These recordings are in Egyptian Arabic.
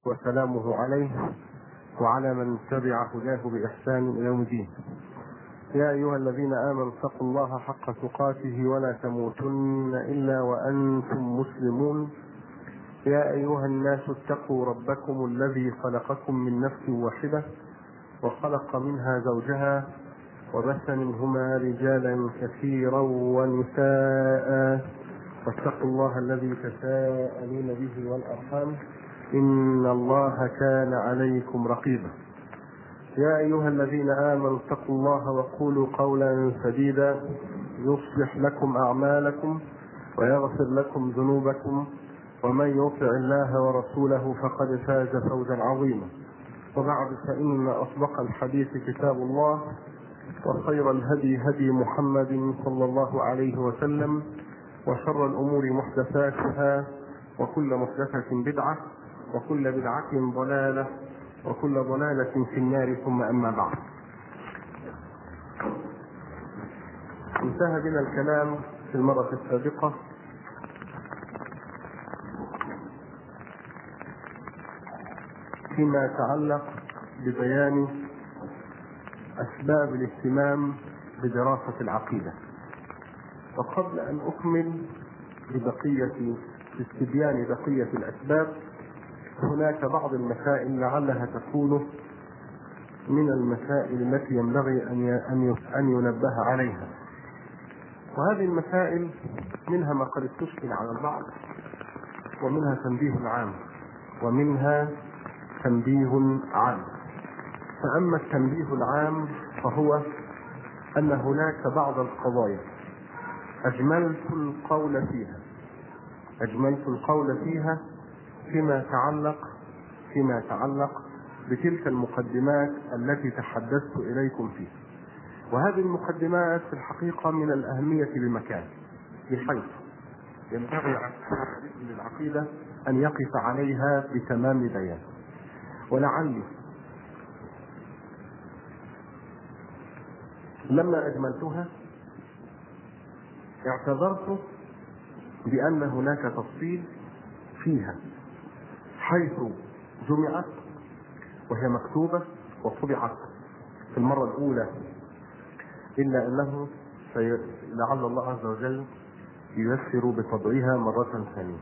وسلامه عليه وعلى من تبع هداه بإحسان إلى يوم الدين يا أيها الذين آمنوا اتقوا الله حق تقاته ولا تموتن إلا وأنتم مسلمون يا أيها الناس اتقوا ربكم الذي خلقكم من نفس واحدة وخلق منها زوجها وبث منهما رجالا كثيرا ونساء واتقوا الله الذي تساءلون به والأرحام إن الله كان عليكم رقيبا يا أيها الذين آمنوا اتقوا الله وقولوا قولا سديدا يصلح لكم أعمالكم ويغفر لكم ذنوبكم ومن يطع الله ورسوله فقد فاز فوزا عظيما وبعد فإن أصدق الحديث كتاب الله وخير الهدي هدي محمد صلى الله عليه وسلم وشر الأمور محدثاتها وكل محدثة بدعة وكل بدعة ضلالة وكل ضلالة في النار ثم أما بعد انتهى بنا الكلام في المرة السابقة فيما يتعلق ببيان أسباب الاهتمام بدراسة العقيدة وقبل أن أكمل ببقية باستبيان بقية الأسباب هناك بعض المسائل لعلها تكون من المسائل التي ينبغي أن أن ينبه عليها وهذه المسائل منها ما قد استشكل على البعض ومنها تنبيه عام ومنها تنبيه عام فأما التنبيه العام فهو أن هناك بعض القضايا أجملت القول فيها أجملت القول فيها فيما يتعلق فيما يتعلق بتلك المقدمات التي تحدثت إليكم فيها وهذه المقدمات في الحقيقة من الأهمية بمكان بحيث ينبغي على للعقيدة أن يقف عليها بتمام بيان ولعلي لما أجملتها اعتذرت بأن هناك تفصيل فيها حيث جمعت وهي مكتوبة وطبعت في المرة الأولى إلا أنه لعل الله عز وجل ييسر بطبعها مرة ثانية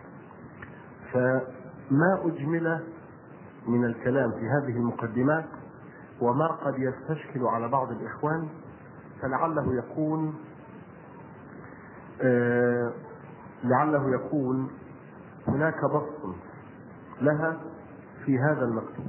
فما أجمل من الكلام في هذه المقدمات وما قد يستشكل على بعض الإخوان فلعله يكون آه لعله يكون هناك بسط لها في هذا المكتوب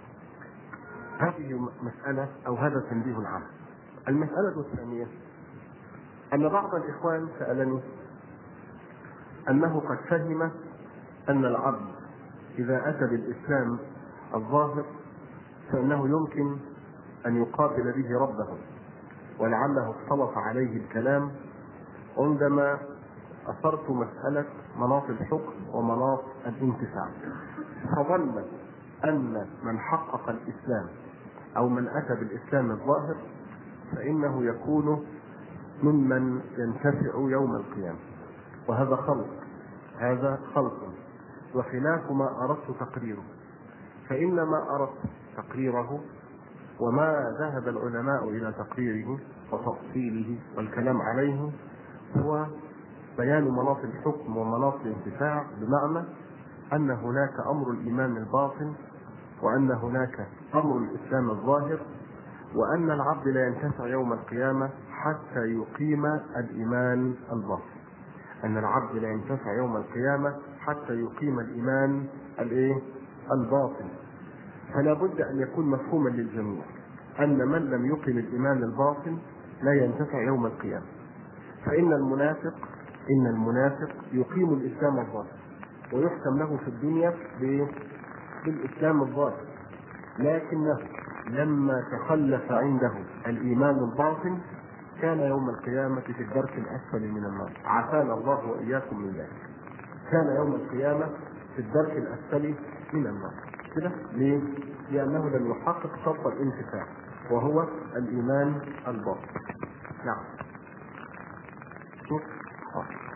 هذه مسألة أو هذا تنبيه عام المسألة الثانية أن بعض الإخوان سألني أنه قد فهم أن العبد إذا أتى بالإسلام الظاهر فإنه يمكن أن يقابل به ربه ولعله اختلط عليه الكلام عندما أثرت مسألة مناط الحكم ومناط الانتفاع فظن أن من حقق الإسلام أو من أتى بالإسلام الظاهر فإنه يكون ممن ينتفع يوم القيامة وهذا خلق هذا خلق وخلاف ما أردت تقريره فإن ما أردت تقريره وما ذهب العلماء إلى تقريره وتفصيله والكلام عليه هو بيان مناط الحكم ومناط الانتفاع بمعنى أن هناك أمر الإيمان الباطن وأن هناك أمر الإسلام الظاهر وأن العبد لا ينتفع يوم القيامة حتى يقيم الإيمان الباطن أن العبد لا ينتفع يوم القيامة حتى يقيم الإيمان الإيه؟ الباطن فلا بد أن يكون مفهوما للجميع أن من لم يقم الإيمان الباطن لا ينتفع يوم القيامة فإن المنافق إن المنافق يقيم الإسلام الظاهر ويحكم له في الدنيا بالإسلام الظاهر لكنه لما تخلف عنده الإيمان الباطن كان يوم القيامة في الدرك الأسفل من النار عافانا الله وإياكم من ذلك كان يوم القيامة في الدرك الأسفل من النار كده ليه؟ لأنه لم يحقق شرط الانتفاع وهو الإيمان الباطن نعم شوف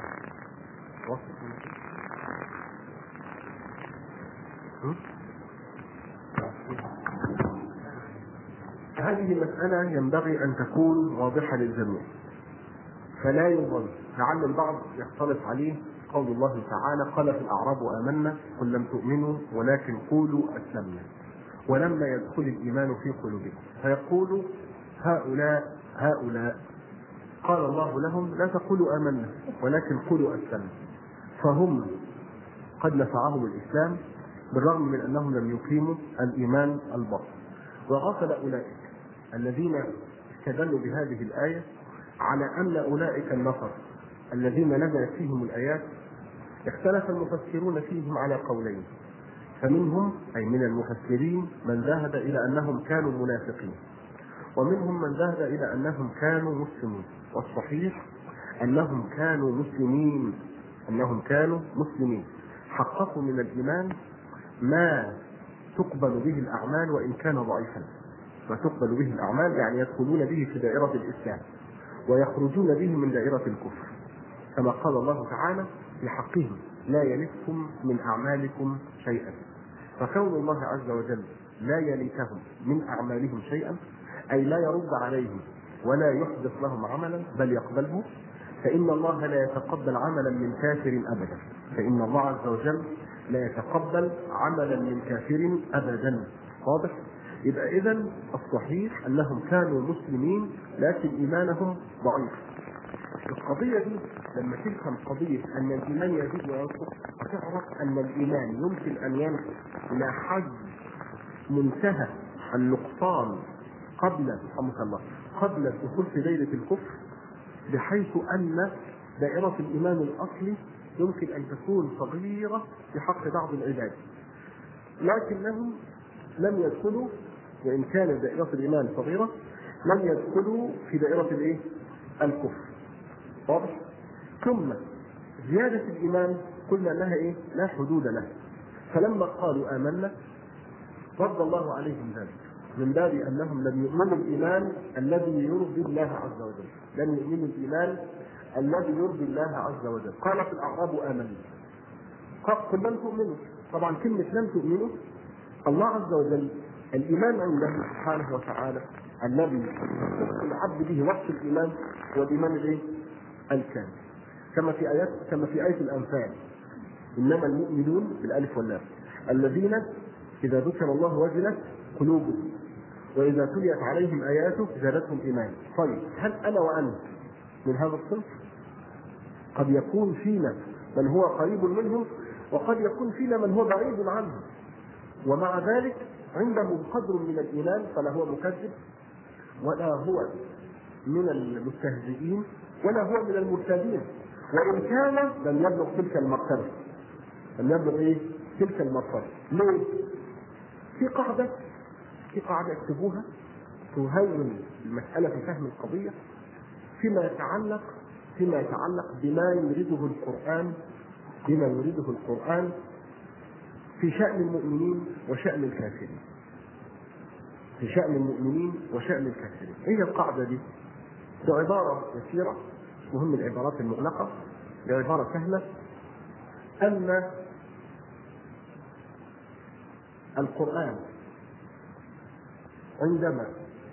وصف هذه مسألة ينبغي أن تكون واضحة للجميع فلا يظن لعل البعض يختلط عليه قول الله تعالى قال في الأعراب آمنا قل لم تؤمنوا ولكن قولوا أسلمنا ولما يدخل الإيمان في قلوبكم فيقول هؤلاء هؤلاء قال الله لهم لا تقولوا آمنا ولكن قولوا أسلمنا فهم قد نفعهم الإسلام بالرغم من أنهم لم يقيموا الإيمان الباطل وغفل أولئك الذين استدلوا بهذه الآية على أن أولئك النفر الذين نزلت فيهم الآيات اختلف المفسرون فيهم على قولين فمنهم أي من المفسرين من ذهب إلى أنهم كانوا منافقين ومنهم من ذهب إلى أنهم كانوا مسلمين والصحيح أنهم كانوا مسلمين أنهم كانوا مسلمين حققوا من الإيمان ما تقبل به الأعمال وإن كان ضعيفا ما تقبل به الأعمال يعني يدخلون به في دائرة الإسلام ويخرجون به من دائرة الكفر كما قال الله تعالى في حقهم لا يلدكم من أعمالكم شيئا فكون الله عز وجل لا يليتهم من أعمالهم شيئا أي لا يرد عليهم ولا يحدث لهم عملا بل يقبله فإن الله لا يتقبل عملا من كافر أبدا فإن الله عز وجل لا يتقبل عملا من كافر أبدا واضح؟ يبقى إذا الصحيح أنهم كانوا مسلمين لكن إيمانهم ضعيف القضية دي لما تفهم قضية أن الإيمان يزيد وينقص تعرف أن الإيمان يمكن أن ينقص إلى حد منتهى النقصان قبل رحمك الله قبل الدخول في دائرة الكفر بحيث أن دائرة الإيمان الأصلي يمكن أن تكون صغيرة في حق بعض العباد لكنهم لم يدخلوا وإن كانت دائرة الإيمان صغيرة لم يدخلوا في دائرة الإيه؟ الكفر واضح؟ ثم زيادة الإيمان قلنا أنها إيه؟ لا حدود لها فلما قالوا آمنا رد الله عليهم ذلك من باب أنهم لم يؤمنوا الإيمان الذي يرضي الله عز وجل لم يؤمنوا الإيمان الذي يرضي الله عز وجل قالت الأعراب آمنا قل لم تؤمنوا طبعا كلمة لم تؤمنوا الله عز وجل الإيمان عنده سبحانه وتعالى الذي العبد به وصف الإيمان هو الإيمان الإيه؟ الكامل كما في آيات كما في آية الأنفال إنما المؤمنون بالألف واللام الذين إذا ذكر الله وجلت قلوبهم وإذا تليت عليهم آياته زادتهم إيمانا طيب هل أنا وأنت من هذا الصنف؟ قد يكون فينا من هو قريب منهم وقد يكون فينا من هو بعيد عنهم ومع ذلك عنده قدر من الإيمان فلا هو مكذب ولا هو من المستهزئين ولا هو من المرتدين وإن كان لم يبلغ تلك المرتبة لم يبلغ إيه؟ تلك المرتبة ليه؟ في قاعدة في قاعدة اكتبوها تهون المسألة في فهم القضية فيما يتعلق فيما يتعلق بما يريده القرآن بما يريده القرآن في شأن المؤمنين وشأن الكافرين في شأن المؤمنين وشأن الكافرين ايه القاعدة دي؟ ده عبارة يسيرة مهم العبارات المغلقة بعبارة سهلة أن القرآن عندما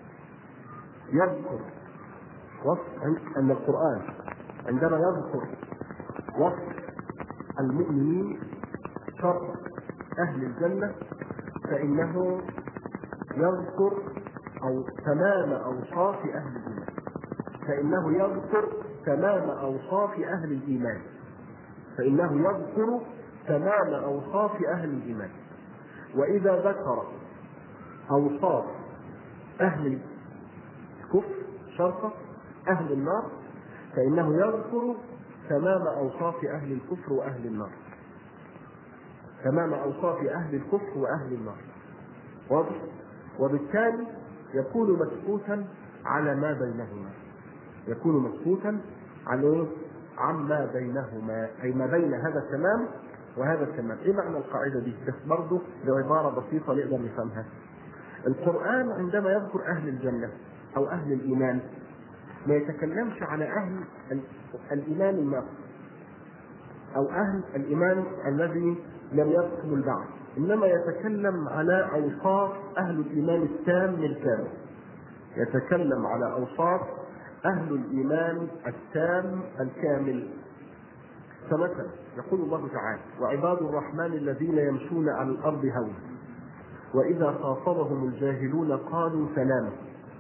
يذكر وصف أن القرآن عندما يذكر وصف المؤمنين شر أهل الجنة فإنه يذكر أو تمام أوصاف أهل الإيمان فإنه يذكر تمام أوصاف أهل الإيمان فإنه يذكر تمام أوصاف أهل الإيمان وإذا ذكر أوصاف أهل الكفر شرطة أهل النار فإنه يذكر تمام أوصاف أهل الكفر وأهل النار تمام أوصاف أهل الكفر وأهل النار واضح؟ وبالتالي يكون مسكوتا على ما بينهما يكون مسكوتا عن ايه؟ عما بينهما اي ما بين هذا التمام وهذا التمام، ايه معنى القاعده دي؟ بس برضه بعباره بسيطه نقدر نفهمها. القران عندما يذكر اهل الجنه او اهل الايمان ما يتكلمش على اهل الايمان الناقص او اهل الايمان الذي لم يدخل البعث انما يتكلم على اوصاف اهل الايمان التام الكامل يتكلم على أوصاف أهل الإيمان التام الكامل فمثلا يقول الله تعالى وعباد الرحمن الذين يمشون على الأرض هونا وإذا خاطبهم الجاهلون قالوا سلاما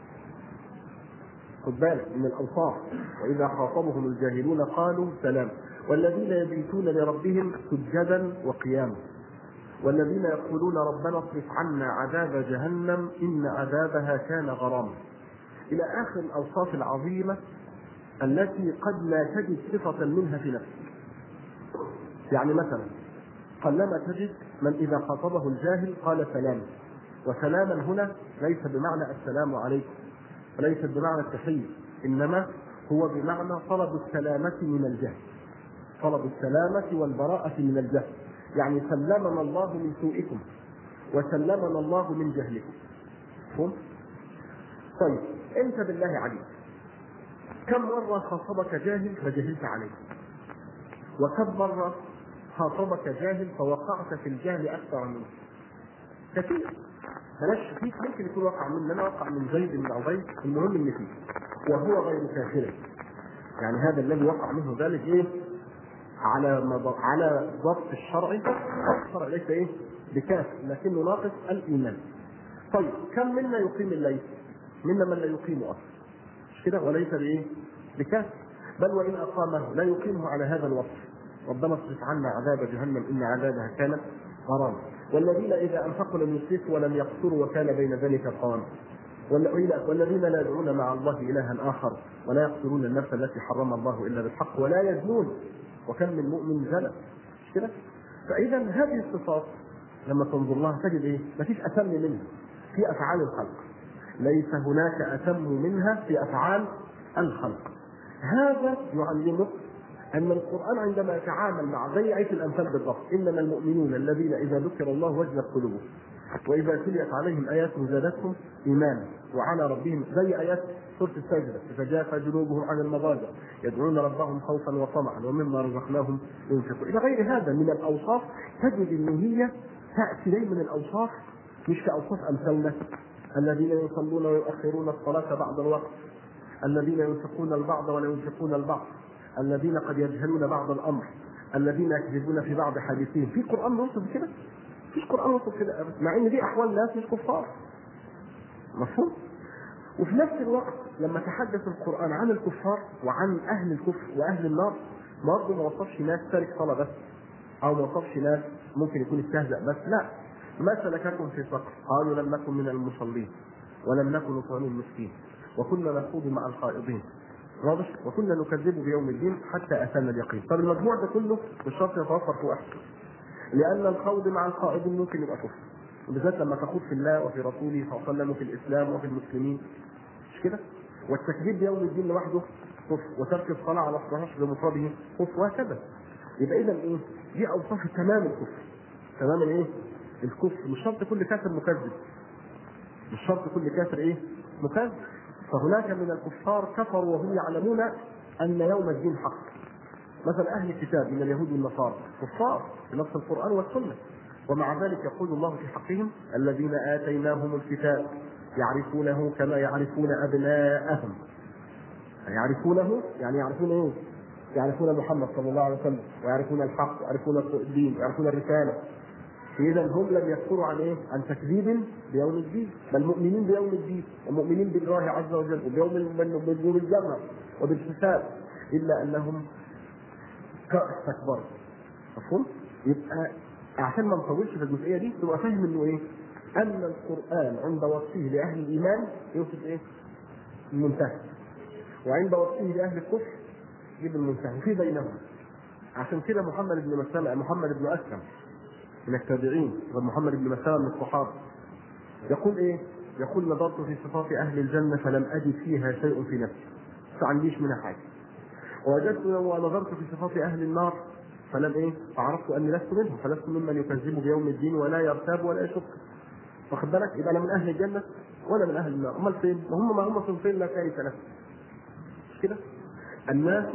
خد بالك من الأوصاف وإذا خاطبهم الجاهلون قالوا سلاما والذين يبيتون لربهم سجدا وقياما والذين يقولون ربنا اصرف عنا عذاب جهنم إن عذابها كان غراما إلى آخر الأوصاف العظيمة التي قد لا تجد صفة منها في نفسك يعني مثلا قلما تجد من إذا خاطبه الجاهل قال سلاما وسلاما هنا ليس بمعنى السلام عليكم وليس بمعنى التحية إنما هو بمعنى طلب السلامة من الجهل طلب السلامة والبراءة من الجهل يعني سلمنا الله من سوءكم وسلمنا الله من جهلكم فهم؟ طيب انت بالله عليك كم مرة خاطبك جاهل فجهلت عليه وكم مرة خاطبك جاهل فوقعت في الجهل أكثر منه كثير بلاش فيك ممكن يكون وقع من انا وقع من زيد بن عبيد المهم ان فيه وهو غير كافر يعني هذا الذي وقع منه ذلك ايه على مض... على ضبط الشرعي الشرع ليس ايه بكاف لكنه ناقص الايمان طيب كم منا يقيم الليل منا من لا يقيم اصلا مش كده وليس بايه بكاف بل وان اقامه لا يقيمه على هذا الوصف ربنا اصرف عنا عذاب جهنم ان عذابها كان غراما والذين اذا انفقوا لم يسرفوا ولم يقصروا وكان بين ذلك قام والذين لا يدعون مع الله الها اخر ولا يقتلون النفس التي حرم الله الا بالحق ولا يزنون وكم من مؤمن زنى مش كده؟ فاذا هذه الصفات لما تنظر لها تجد ايه؟ ما فيش اتم منها في افعال الخلق ليس هناك اتم منها في افعال الخلق هذا يعلمك ان القران عندما يتعامل مع زي ايه الامثال بالضبط انما المؤمنون الذين اذا ذكر الله وجلت قلوبهم واذا تليت عليهم اياته زادتهم ايمانا وعلى ربهم زي ايات سوره السجده تتجافى جنوبهم عن المضاجع يدعون ربهم خوفا وطمعا ومما رزقناهم ينفقون الى غير هذا من الاوصاف تجد ان هي تاتي دائما الاوصاف مش كاوصاف امثالنا الذين يصلون ويؤخرون الصلاه بعد الوقت الذين ينفقون البعض ولا ينفقون البعض الذين قد يجهلون بعض الامر الذين يكذبون في بعض حديثهم في قران نوصف كده فيش قران نوصف كده ابدا مع ان دي احوال ناس مش كفار مفهوم وفي نفس الوقت لما تحدث القران عن الكفار وعن اهل الكفر واهل النار برضه ما وصفش ناس تارك صلاه بس او ما وصفش ناس ممكن يكون استهزأ بس لا ما سلككم في سقر قالوا لم نكن من المصلين ولم نكن نطعم المسكين وكنا نخوض مع الخائضين واضح وكنا نكذب بيوم الدين حتى اتانا اليقين طب المجموع ده كله مش شرط يتوفر في واحد لان الخوض مع القائد ممكن يبقى كفر وبالذات لما تخوض في الله وفي رسوله صلى الله عليه وسلم وفي الاسلام وفي المسلمين مش كده والتكذيب بيوم الدين لوحده كفر وترك الصلاه على الصلاة بمفرده كفر وهكذا يبقى اذا ايه دي اوصاف تمام الكفر تمام ايه الكفر مش شرط كل كافر مكذب مش شرط كل كافر ايه مكذب فهناك من الكفار كفروا وهم يعلمون ان يوم الدين حق مثلا اهل الكتاب من اليهود والنصارى كفار بنص القران والسنه ومع ذلك يقول الله في حقهم الذين اتيناهم الكتاب يعرفونه كما يعرفون ابناءهم يعرفونه يعني يعرفون ايه؟ يعرفون محمد صلى الله عليه وسلم ويعرفون الحق ويعرفون الدين ويعرفون الرساله إذا هم لم يذكروا عن إيه؟ عن تكذيب بيوم الدين، بل مؤمنين بيوم الدين، ومؤمنين بالله عز وجل، وبيوم بيوم الجنة وبالحساب، إلا أنهم استكبروا. مفهوم؟ يبقى عشان ما نطولش في الجزئية دي تبقى فاهم إنه إيه؟ أن القرآن عند وصفه لأهل الإيمان يوصف إيه؟ المنتهى. وعند وصفه لأهل الكفر يجيب المنتهى، وفي بينهم. عشان كده محمد بن مسلمة محمد بن أسلم من التابعين ومحمد بن مسلمة من الصحابة يقول ايه؟ يقول نظرت في صفات اهل الجنة فلم اجد فيها شيء في نفسي ما عنديش منها حاجة ووجدت ونظرت في صفات اهل النار فلم ايه؟ فعرفت اني لست منهم فلست ممن يكذب بيوم الدين ولا يرتاب ولا يشك واخد بالك يبقى انا من اهل الجنة ولا من اهل النار امال فين؟ وهم ما هم صنفين لا ثالث لهم مش كده؟ الناس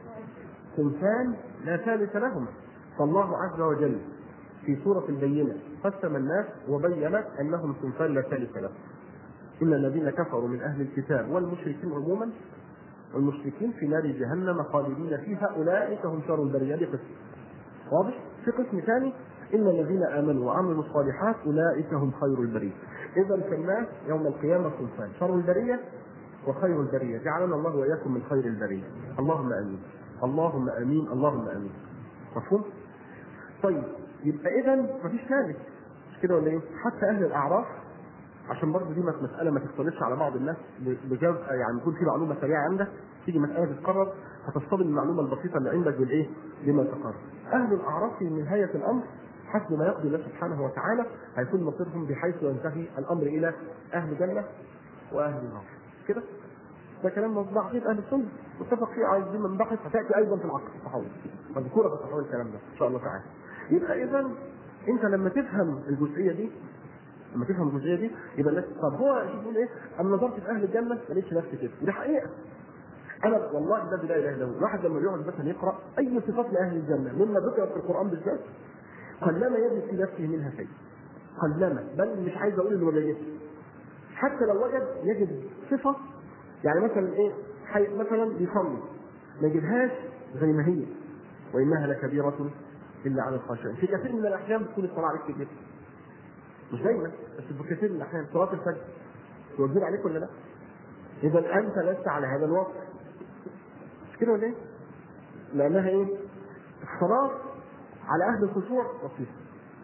صنفان لا ثالث لهما فالله عز وجل في سورة البينة قسم الناس وبين أنهم صنفان لا ثالث لهم إن الذين كفروا من أهل الكتاب والمشركين عموما والمشركين في نار جهنم خالدين فيها أولئك هم شر البرية دي قسم واضح؟ في قسم ثاني إن الذين آمنوا وعملوا الصالحات أولئك هم خير البرية إذا فالناس يوم القيامة صنفان شر البرية وخير البرية جعلنا الله وإياكم من خير البرية اللهم آمين اللهم آمين اللهم آمين مفهوم؟ طيب يبقى إذا مفيش ثالث مش كده ولا إيه؟ حتى أهل الأعراف عشان برضه دي مسألة ما تختلطش على بعض الناس بجاز يعني يكون في معلومة سريعة عندك تيجي مسألة تتقرر هتصطدم المعلومة البسيطة اللي عندك بالإيه؟ بما تقرر. أهل الأعراف في نهاية الأمر حسب ما يقضي الله سبحانه وتعالى هيكون مصيرهم بحيث ينتهي الأمر إلى أهل جنة وأهل النار. كده؟ ده كلام مصدع عقيدة أهل السنة متفق فيه عايزين من بحث هتأتي أيضا في العقل التحول مذكورة في التحول الكلام ده إن شاء الله تعالى. يبقى إذا أنت لما تفهم الجزئية دي لما تفهم الجزئيه دي يبقى الناس طب هو يقول ايه؟ انا نظرت في اهل الجنه ما لقيتش نفسي كده ودي حقيقه انا والله الذي لا اله الا هو الواحد لما يقعد مثلا يقرا اي صفات لاهل الجنه مما ذكر في القران بالذات قلما يجد في نفسه منها شيء قلما بل مش عايز اقول انه ما بيجدش حتى لو وجد يجد صفه يعني مثلا ايه حي مثلا بيصلي ما يجدهاش زي ما هي وانها لكبيره الا على الخاشعين في كثير من الاحيان بتكون الصلاه عليك كبيره مش دايما بس في كثير من الاحيان صلاه الفجر توجب عليك ولا لا؟ اذا انت لست على هذا الوضع مش كده ولا ايه؟ لانها ايه؟ الصلاه على اهل الخشوع بسيطه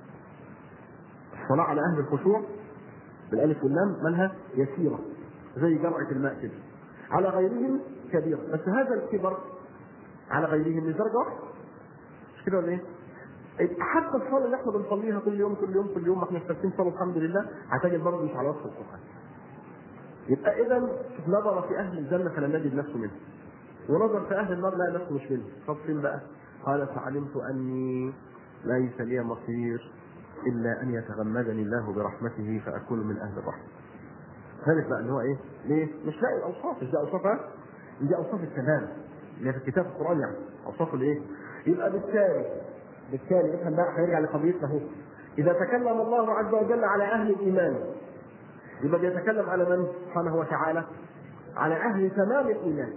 الصلاه على اهل الخشوع بالالف واللام مالها يسيره زي جرعه الماء كده على غيرهم كبيره بس هذا الكبر على غيرهم من درجه واحده مش كده ولا ايه؟ حتى الصلاه اللي احنا بنصليها كل يوم كل يوم كل يوم ما احنا ثابتين صلاه الحمد لله هتجد برضه مش على وصف القران. يبقى اذا نظر في اهل الجنه فلم يجد نفسه منه. ونظر في اهل النار لقى نفسه مش منه. طب فين بقى؟ قال فعلمت اني ليس لي مصير الا ان يتغمدني الله برحمته فاكون من اهل الرحمه. ثالث بقى ان هو ايه؟ ليه؟ مش لاقي الاوصاف، مش دي اوصافها؟ دي اوصاف التمام اللي في الكتاب القران يعني اوصاف الايه؟ يبقى بالتالي بالتالي افهم بقى هنرجع لقضيتنا اهو اذا تكلم الله عز وجل على اهل الايمان يبقى بيتكلم على من سبحانه وتعالى على اهل تمام الايمان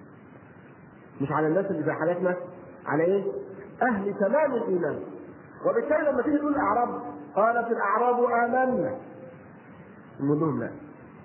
مش على الناس اللي زي حالتنا على ايه اهل تمام الايمان وبالتالي لما تيجي تقول الاعراب قالت الاعراب امنا نقول لهم لا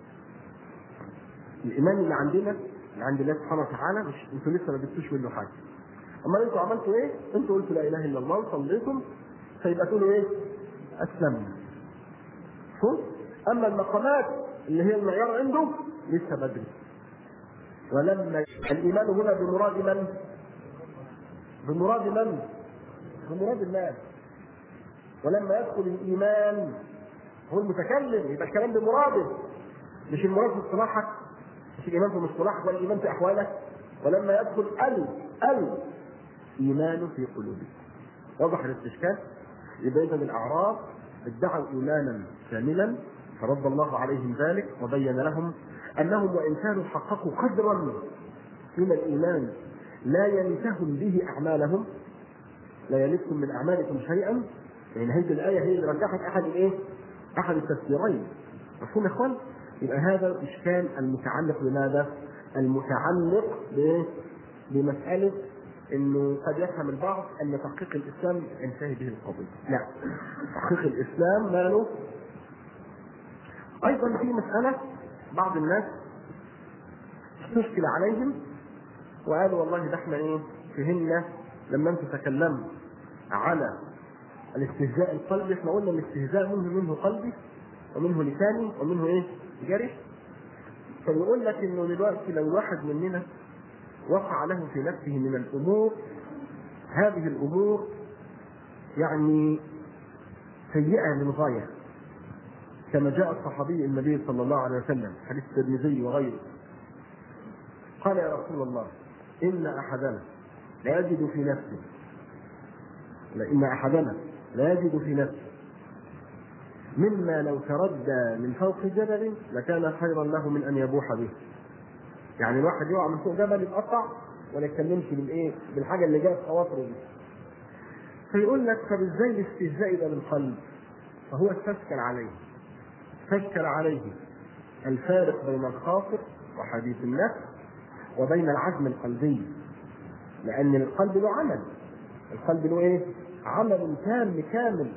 الايمان اللي عندنا اللي عند الله سبحانه وتعالى مش انتوا لسه ما جبتوش منه حاجه امال انتوا عملتوا ايه؟ انتوا قلتوا لا اله الا الله وصليتم فيبقى تقولوا ايه؟ اسلمنا. شوف اما المقامات اللي هي المعيار عنده لسه بدري. ولما الايمان هنا بمراد من؟ بمراد من؟ بمراد الله. ولما يدخل الايمان هو المتكلم يبقى الكلام بمراده مش المراد في اصطلاحك مش الايمان في مصطلحك ولا الايمان في احوالك ولما يدخل ال ال ايمان في قلوبهم وضح الاستشكال يبقى اذا الاعراب ادعوا ايمانا كاملا فرد الله عليهم ذلك وبين لهم انهم وان كانوا حققوا قدرا من الايمان لا ينتهن به اعمالهم لا يلدكم من اعمالكم شيئا يعني هذه الايه هي اللي رجحت احد الايه؟ احد التفسيرين مفهوم يا اخوان؟ يبقى هذا الاشكال المتعلق بماذا؟ المتعلق ب بمساله انه قد يفهم البعض ان تحقيق الاسلام ينتهي به القضيه، لا تحقيق الاسلام ماله ايضا في مساله بعض الناس تشكل عليهم وقالوا والله ده احنا ايه فهمنا لما انتم تكلموا على الاستهزاء القلبي احنا قلنا الاستهزاء منه منه قلبي ومنه لساني ومنه ايه جرح فبيقول لك انه دلوقتي لو واحد مننا وقع له في نفسه من الامور هذه الامور يعني سيئه للغايه كما جاء الصحابي النبي صلى الله عليه وسلم حديث الترمذي وغيره قال يا رسول الله ان احدنا لا يجد في نفسه لان احدنا لا يجد في نفسه مما لو تردى من فوق جبل لكان خيرا له من ان يبوح به يعني الواحد يقع من فوق جبل يتقطع ولا يتكلمش بالايه بالحاجه اللي جايه في خواطره دي فيقول لك طب ازاي الاستهزاء ده بالقلب فهو استشكل عليه استشكل عليه الفارق بين الخاطر وحديث النفس وبين العزم القلبي لأن القلب له عمل القلب له إيه؟ عمل تام كامل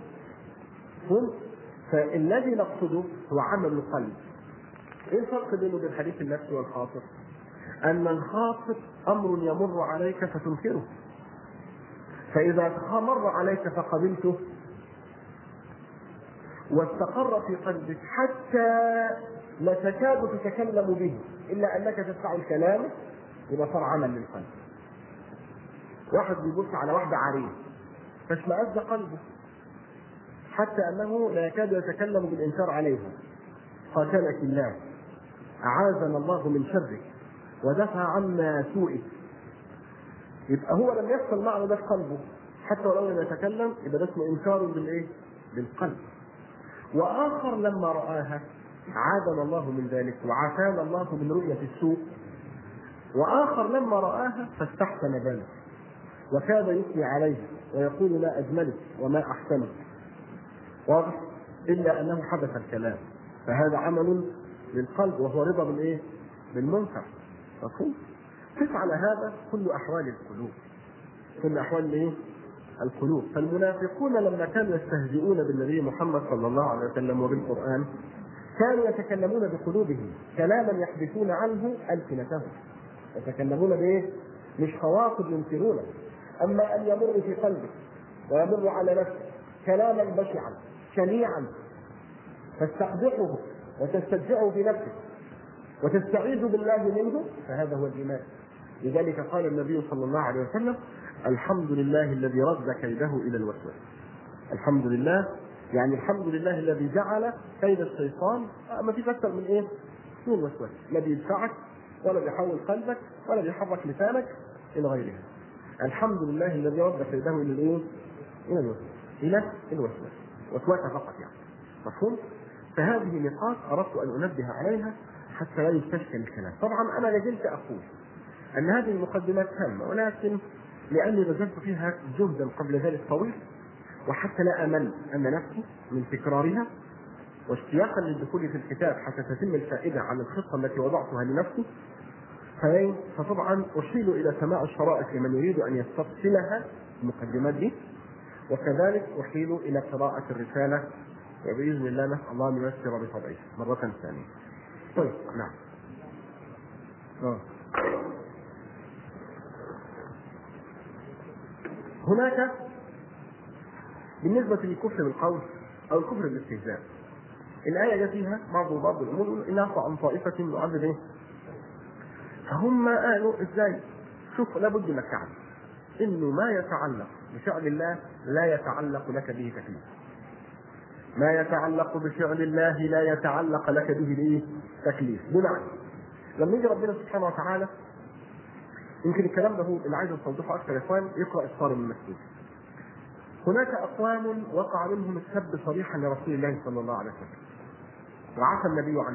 فالذي نقصده هو عمل القلب ايه الفرق بينه وبين حديث النفس والخاطر؟ أن الخاطر أمر يمر عليك فتنكره فإذا مر عليك فقبلته واستقر في قلبك حتى لا تكاد تتكلم به إلا أنك تسمع الكلام يبقى صار عمل للقلب واحد بيبص على واحدة عارية فاشمئز قلبه حتى أنه لا يكاد يتكلم بالإنكار عليها قاتلك الله أعاذنا الله من شرك ودفع عنا سوءك يبقى هو لم يحصل معه ده في قلبه حتى ولو لم يتكلم يبقى ده اسمه انكار بالايه؟ بالقلب. واخر لما راها عادنا الله من ذلك وعافانا الله من رؤيه السوء. واخر لما راها فاستحسن ذلك وكاد يثني عليها ويقول ما اجملك وما احسنك. واضح؟ الا انه حدث الكلام فهذا عمل للقلب وهو رضا بالايه؟ بالمنكر. مفهوم؟ قف على هذا كل احوال القلوب كل احوال ايه؟ القلوب فالمنافقون لما كانوا يستهزئون بالنبي محمد صلى الله عليه وسلم وبالقران كانوا يتكلمون بقلوبهم كلاما يحدثون عنه السنتهم يتكلمون بايه؟ مش خواطر ينكرونه اما ان يمر في قلبك ويمر على نفسك كلاما بشعا شنيعا تستقبحه وتسترجعه في نفسك وتستعيذ بالله منه فهذا هو الايمان لذلك قال النبي صلى الله عليه وسلم الحمد لله الذي رد كيده الى الوسواس الحمد لله يعني الحمد لله الذي جعل كيد الشيطان ما فيش اكثر من ايه؟ من الوسواس لا بيدفعك ولا بيحول قلبك ولا بيحرك لسانك الى غيرها الحمد لله الذي رد كيده الى الايه؟ الى الوسواس الى الوسواس وسواسه فقط يعني مفهوم؟ فهذه نقاط اردت ان انبه عليها حتى لا يستشكل الكلام طبعا انا لازلت اقول ان هذه المقدمات هامه ولكن لاني بذلت فيها جهدا قبل ذلك طويل وحتى لا امل ان نفسي من تكرارها واشتياقا للدخول في الكتاب حتى تتم الفائده عن الخطه التي وضعتها لنفسي فطبعا اشيل الى سماع الشرائط لمن يريد ان يستفصلها المقدمات دي وكذلك احيل الى قراءه الرساله وباذن الله نسال الله ان ييسر بطبعه مره ثانيه. طيب نعم. آه. هناك بالنسبة للكفر بالقول أو الكفر بالاستهزاء الآية جاء فيها بعض بعض الأمور إن عفوا عن طائفة نعذب إيه؟ فهم قالوا إزاي؟ شوف لابد انك تعرف انه ما يتعلق بفعل الله لا يتعلق لك به تكليف. ما يتعلق بفعل الله لا يتعلق لك به الايه؟ تكليف، بمعنى لما يجي ربنا سبحانه وتعالى يمكن الكلام ده هو اللي عايز استوضحه اكثر يا اخوان يقرا الصارم المسجود. هناك اقوام وقع منهم السب صريحا لرسول الله صلى الله عليه وسلم. وعفى النبي عنه.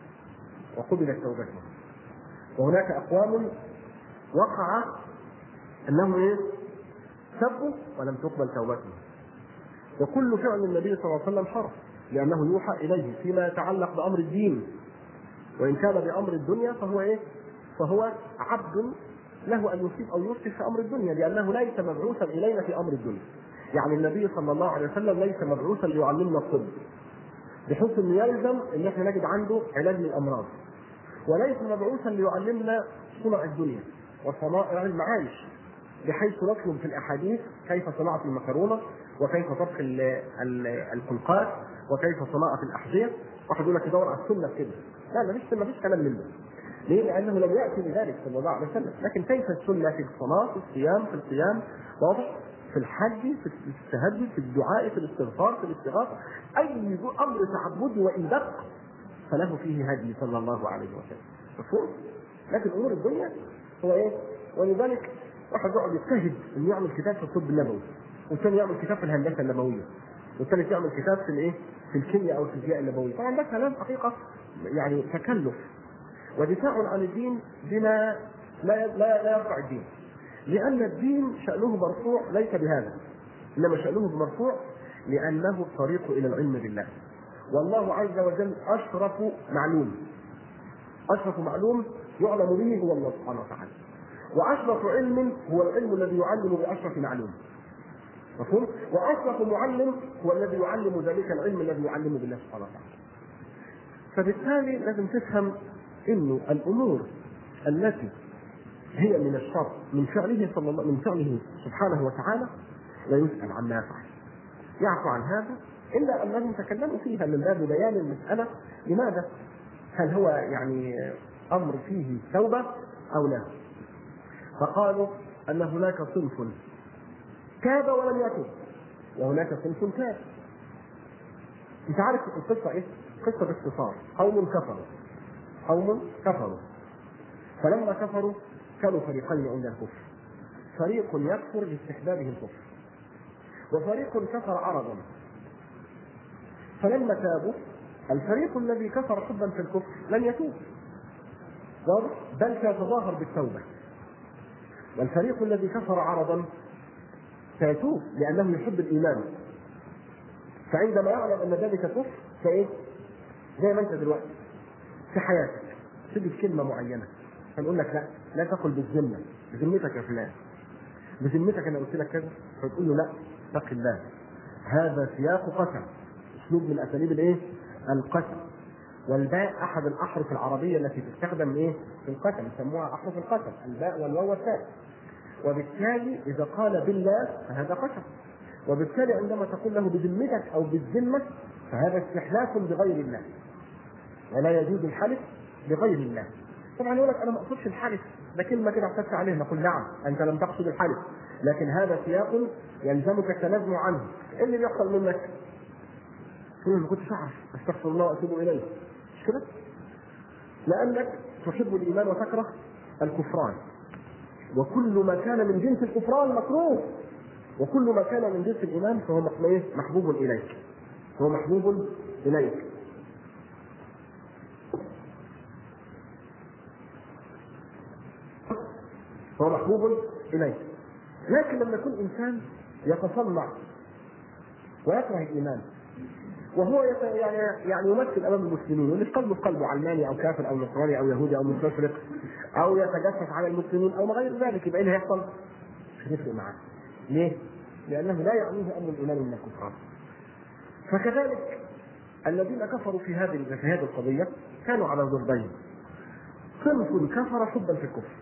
وقبلت توبته. وهناك اقوام وقع انهم ايه؟ سبوا ولم تقبل توبتهم. وكل فعل النبي صلى الله عليه وسلم حرف لانه يوحى اليه فيما يتعلق بامر الدين وان كان بامر الدنيا فهو ايه؟ فهو عبد له ان يصيب او يفسد في امر الدنيا لانه ليس مبعوثا الينا في امر الدنيا. يعني النبي صلى الله عليه وسلم ليس مبعوثا ليعلمنا الطب. بحيث انه يلزم ان احنا نجد عنده علاج للامراض. وليس مبعوثا ليعلمنا صنع الدنيا وصنائع المعايش بحيث نطلب في الاحاديث كيف صناعه المكرونه وكيف طبخ الخلقات وكيف صناعه الاحذيه واحد يقول لك يدور على السنه في كده لا مفيش مفيش كلام من ده ليه؟ لانه لم ياتي بذلك صلى الله عليه وسلم لكن كيف السنه في الصلاه في الصيام في القيام واضح في الحج في التهجد في الدعاء في الاستغفار في الاستغاثه اي امر تعبدي وان دق فله فيه هدي صلى الله عليه وسلم مفهوم؟ لكن امور الدنيا هو ايه؟ ولذلك واحد يقعد يجتهد انه يعمل كتاب في الطب النبوي والثاني يعمل كتاب في الهندسه النبويه والثالث يعمل كتاب في الايه؟ في الكيمياء او الفيزياء النبويه طبعا ده كلام حقيقه يعني تكلف ودفاع عن الدين بما لا لا لا يرفع الدين لان الدين شانه مرفوع ليس بهذا انما شانه مرفوع لانه الطريق الى العلم بالله والله عز وجل اشرف معلوم اشرف معلوم يعلم به هو الله سبحانه وتعالى واشرف علم هو العلم الذي يعلم باشرف معلوم مفهوم؟ واشرف معلم هو الذي يعلم ذلك العلم الذي يعلمه بالله سبحانه وتعالى. فبالتالي لازم تفهم انه الامور التي هي من الشر من فعله صلى الله من فعله سبحانه وتعالى لا يسأل عما يفعل. يعفو عن هذا الا انهم تكلموا فيها من باب بيان المسألة لماذا؟ هل هو يعني امر فيه توبة او لا؟ فقالوا ان هناك صنف تاب ولم يتب وهناك صنف تاب انت عارف القصه ايه؟ قصه باختصار قوم كفروا قوم كفروا فلما كفروا كانوا فريقين عند الكفر فريق يكفر لاستحبابه الكفر وفريق كفر عرضا فلما تابوا الفريق الذي كفر حبا في الكفر لن يتوب بل سيتظاهر بالتوبه والفريق الذي كفر عرضا سيتوب لانه يحب الايمان فعندما يعلم ان ذلك كفر فايه؟ زي ما انت دلوقتي في حياتك تجد كلمه معينه فنقول لك لا لا تقل بالذمه بذمتك يا فلان بذمتك انا قلت لك كذا فتقول له لا اتق الله هذا سياق قسم اسلوب من اساليب الايه؟ القسم والباء احد الاحرف العربيه التي تستخدم ايه؟ في القسم يسموها احرف القسم الباء والواو والتاء وبالتالي اذا قال بالله فهذا قسم وبالتالي عندما تقول له بذمتك او بالذمه فهذا استحلاف بغير الله ولا يجوز الحلف بغير الله طبعا يقول لك انا ما اقصدش الحلف ده كلمه كده اعتدت عليه نقول نعم انت لم تقصد الحلف لكن هذا سياق يلزمك التنازع عنه ايه اللي بيحصل منك؟ تقول ما كنتش اعرف استغفر الله واتوب اليه مش كده؟ لانك تحب الايمان وتكره الكفران وكل ما كان من جنس الكفران مكروه وكل ما كان من جنس الايمان فهو محبوب اليك هو محبوب اليك هو محبوب اليك لكن لما يكون انسان يتصنع ويكره الايمان وهو يعني يعني يمثل امام المسلمين واللي في قلبه في قلبه علماني او كافر او نصراني او يهودي او مستشرق او يتجسس على المسلمين او ما غير ذلك يبقى ايه اللي هيحصل؟ مش هيفرق معاه. ليه؟ لانه لا يعنيه امر الايمان من الكفار. فكذلك الذين كفروا في هذه في هذه القضيه كانوا على ضربين. صنف كفر حبا في الكفر.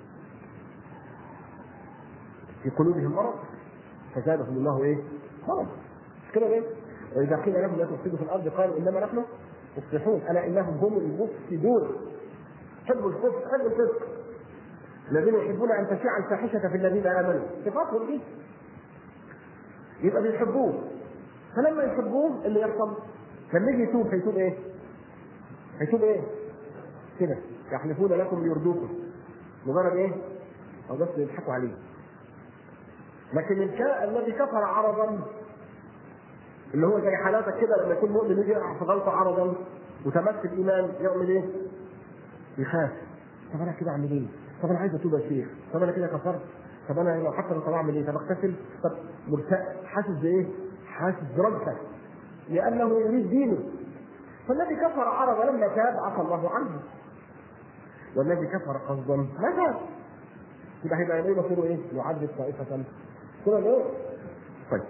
في قلوبهم مرض فزادهم الله ايه؟ مرض. مش كده ليه؟ واذا قيل لهم لا تفسدوا في الارض قالوا انما نحن مصلحون الا انهم هم المفسدون حبوا الكفر حبوا الفسق الذين يحبون ان تشيع الفاحشه في الذين امنوا صفاتهم دي يبقى بيحبوه فلما يحبوه اللي يحصل لما يجي يتوب هيتوب ايه؟ هيتوب ايه؟ كده يحلفون لكم ليرضوكم مجرد ايه؟ او بس يضحكوا عليه لكن الذي كفر عرضا اللي هو زي حالاتك كده لما يكون مؤمن يجي يقع في غلطه عرضا وتمس الايمان يعمل ايه؟ يخاف طب انا كده اعمل ايه؟ طب انا عايز اتوب يا شيخ طب انا كده كفرت طب انا لو حتى طب اعمل ايه؟ طب اغتسل طب مرتاح حاسس بايه؟ حاسس برجفه لانه يريد دينه فالذي كفر عرض لما تاب عفى الله عنه والذي كفر قصدا ما تاب يبقى هيبقى ايه مصيره ايه؟ يعذب طائفه كده ليه؟ طيب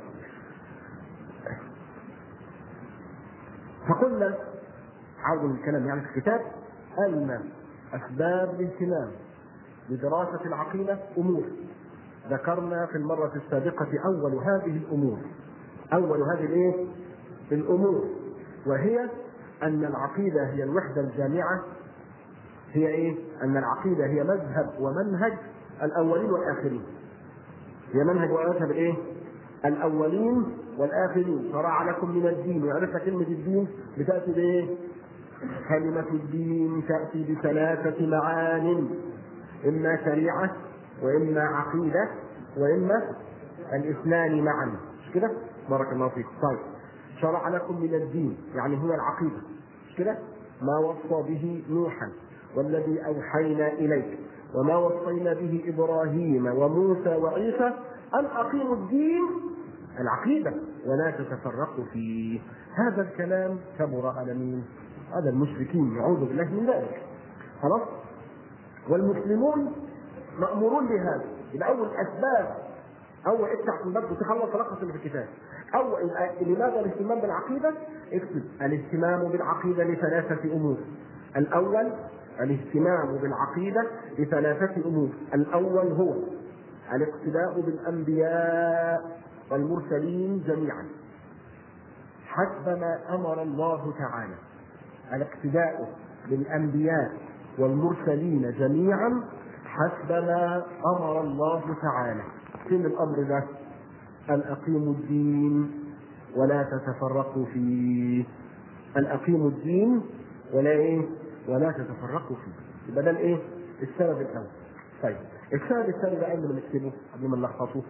فقلنا عوض الكلام يعني في الكتاب ان اسباب الاهتمام بدراسه العقيده امور ذكرنا في المره السابقه اول هذه الامور اول هذه الايه؟ الامور وهي ان العقيده هي الوحده الجامعه هي ايه؟ ان العقيده هي مذهب ومنهج الاولين والاخرين هي منهج ومذهب الايه؟ الاولين والاخرين شرع لكم من الدين وعرفت كلمه الدين بتاتي بايه؟ كلمه الدين تاتي بثلاثه معان اما شريعه واما عقيده واما الاثنان معا مش كده؟ بارك الله فيكم طيب شرع لكم من الدين يعني هو العقيده مش كده؟ ما وصى به نوحا والذي اوحينا اليك وما وصينا به ابراهيم وموسى وعيسى ان اقيموا الدين العقيدة ولا تتفرقوا فيه هذا الكلام كبر على مين؟ على المشركين يعوذ بالله من ذلك خلاص والمسلمون مأمورون بهذا يبقى أول أسباب أول افتح من باب تخلص رقص اللي في الكتاب أول لماذا الاهتمام بالعقيدة؟ اكتب الاهتمام بالعقيدة لثلاثة أمور الأول الاهتمام بالعقيدة لثلاثة أمور الأول هو الاقتداء بالأنبياء والمرسلين جميعا حسب ما أمر الله تعالى الاقتداء بالأنبياء والمرسلين جميعا حسب ما أمر الله تعالى فين الأمر ده؟ أن أقيموا الدين ولا تتفرقوا فيه أن أقيموا الدين ولا إيه؟ ولا تتفرقوا فيه يبقى ده الإيه؟ السبب الأول طيب السبب الثاني بقى قبل ما نكتبه قبل ما نلخصه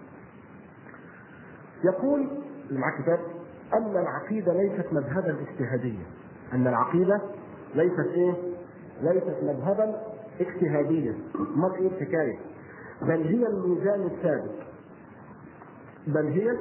يقول اللي معاه كتاب أن العقيدة ليست مذهبا اجتهاديا أن العقيدة ليست إيه؟ ليست مذهبا اجتهاديا امال ايه الحكايه؟ بل هي الميزان الثابت بل هي